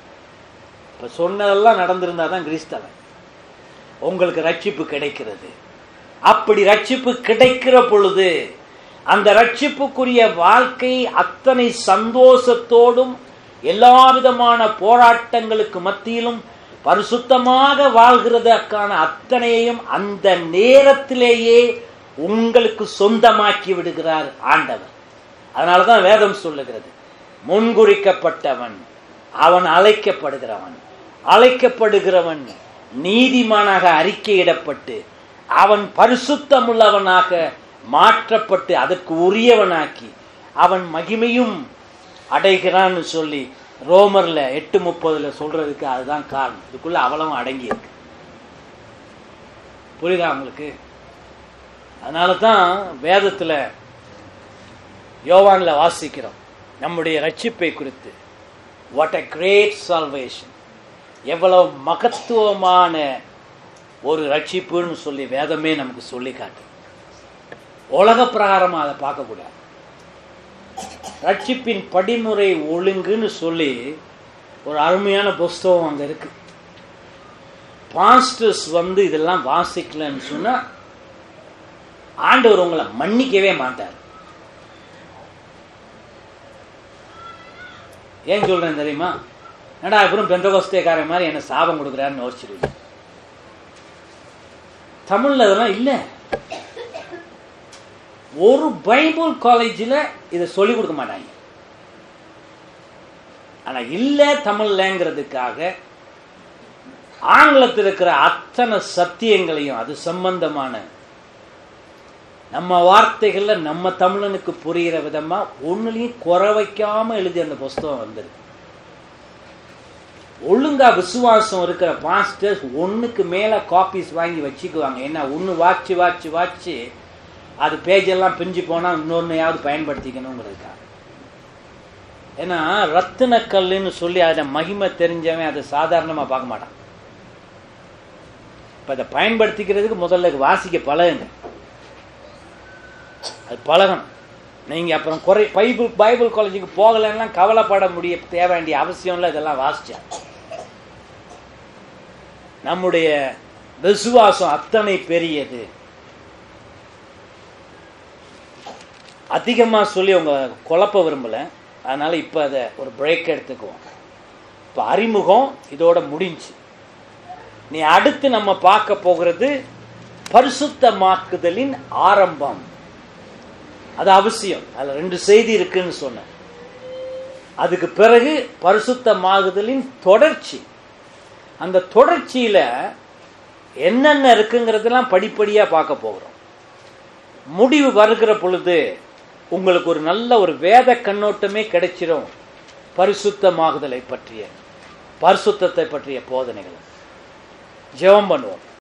இப்ப சொன்னதெல்லாம் நடந்திருந்தா தான் கிறிஸ்தவன் உங்களுக்கு ரட்சிப்பு கிடைக்கிறது அப்படி ரட்சிப்பு கிடைக்கிற பொழுது அந்த ரட்சிப்புக்குரிய வாழ்க்கை அத்தனை சந்தோஷத்தோடும் எல்லா விதமான போராட்டங்களுக்கு மத்தியிலும் பரிசுத்தமாக வாழ்கிறதற்கான அத்தனையையும் அந்த நேரத்திலேயே உங்களுக்கு சொந்தமாக்கி விடுகிறார் ஆண்டவர் அதனாலதான் வேதம் சொல்லுகிறது முன்குறிக்கப்பட்டவன் அவன் அழைக்கப்படுகிறவன் அழைக்கப்படுகிறவன் நீதிமானாக அறிக்கையிடப்பட்டு அவன் பரிசுத்தமுள்ளவனாக மாற்றப்பட்டு அதற்கு உரியவனாக்கி அவன் மகிமையும் அடைகிறான்னு சொல்லி ரோமர்ல எட்டு முப்பதுல சொல்றதுக்கு அதுதான் காரணம் இதுக்குள்ள அவ்வளவும் அடங்கி இருக்கு புரியுதா உங்களுக்கு அதனால தான் வேதத்துல யோவான்ல வாசிக்கிறோம் நம்முடைய ரட்சிப்பை குறித்து வாட் அ கிரேட் சால்வேஷன் எவ்வளவு மகத்துவமான ஒரு ரட்சிப்புன்னு சொல்லி வேதமே நமக்கு சொல்லி காட்டு உலக பிரகாரமா அதை பார்க்கக்கூடாது ரட்சிப்பின் படிமுறை ஒழுங்குன்னு சொல்லி ஒரு அருமையான புஸ்தகம் அங்க இருக்கு பாஸ்டர்ஸ் வந்து இதெல்லாம் வாசிக்கலன்னு சொன்னா ஆண்டவர் உங்களை மன்னிக்கவே மாட்டார் ஏன் சொல்றேன் தெரியுமா என்னடா அப்புறம் பெந்தகோஸ்தேக்காரன் மாதிரி என்ன சாபம் கொடுக்குறாருன்னு யோசிச்சிருவீங்க தமிழ்ல அதெல்லாம் இல்லை ஒரு பைபிள் காலேஜில் இதை சொல்லி கொடுக்க மாட்டாங்க ஆனா இல்ல தமிழ்லங்கிறதுக்காக ஆங்கிலத்தில் இருக்கிற அத்தனை சத்தியங்களையும் அது சம்பந்தமான நம்ம வார்த்தைகள்ல நம்ம தமிழனுக்கு புரிகிற விதமா ஒண்ணுலயும் குறை வைக்காம எழுதி அந்த புஸ்தகம் வந்திருக்கு ஒழுங்கா விசுவாசம் இருக்கிற பாஸ்டர்ஸ் ஒண்ணுக்கு மேல காப்பீஸ் வாங்கி வச்சுக்குவாங்க ஏன்னா ஒண்ணு வாச்சு வாச்சு வாச்சு அது பேஜெல்லாம் பிஞ்சு போனா இன்னொன்னையாவது பயன்படுத்திக்கணுங்கிறதுக்காக ஏன்னா ரத்தின கல்லுன்னு சொல்லி அதை மகிமை தெரிஞ்சவன் அதை சாதாரணமா பார்க்க மாட்டான் இப்ப அதை பயன்படுத்திக்கிறதுக்கு முதல்ல வாசிக்க பழகுங்க அது பழகணும் நீங்க அப்புறம் குறை பைபிள் பைபிள் காலேஜுக்கு போகலன்னா கவலைப்பட முடிய தேவை வேண்டிய அவசியம் இல்லை இதெல்லாம் வாசிச்சா நம்முடைய விசுவாசம் அத்தனை பெரியது அதிகமா சொல்லி உங்க குழப்ப விரும்பல அதனால இப்ப அதை ஒரு பிரேக் எடுத்துக்குவோம் இப்ப அறிமுகம் இதோட முடிஞ்சு நீ அடுத்து நம்ம பார்க்க போகிறது பரிசுத்தமாக்குதலின் ஆரம்பம் அது அவசியம் அதுல ரெண்டு செய்தி இருக்குன்னு சொன்னேன் அதுக்கு பிறகு பரிசுத்தமாகுதலின் தொடர்ச்சி அந்த தொடர்ச்சியில என்னென்ன இருக்குங்கிறதெல்லாம் படிப்படியா பார்க்க போகிறோம் முடிவு வருகிற பொழுது உங்களுக்கு ஒரு நல்ல ஒரு வேத கண்ணோட்டமே கிடைச்சிரும் பரிசுத்தமாகுதலை பற்றிய பரிசுத்தத்தை பற்றிய போதனைகள் ஜெபம் பண்ணுவோம்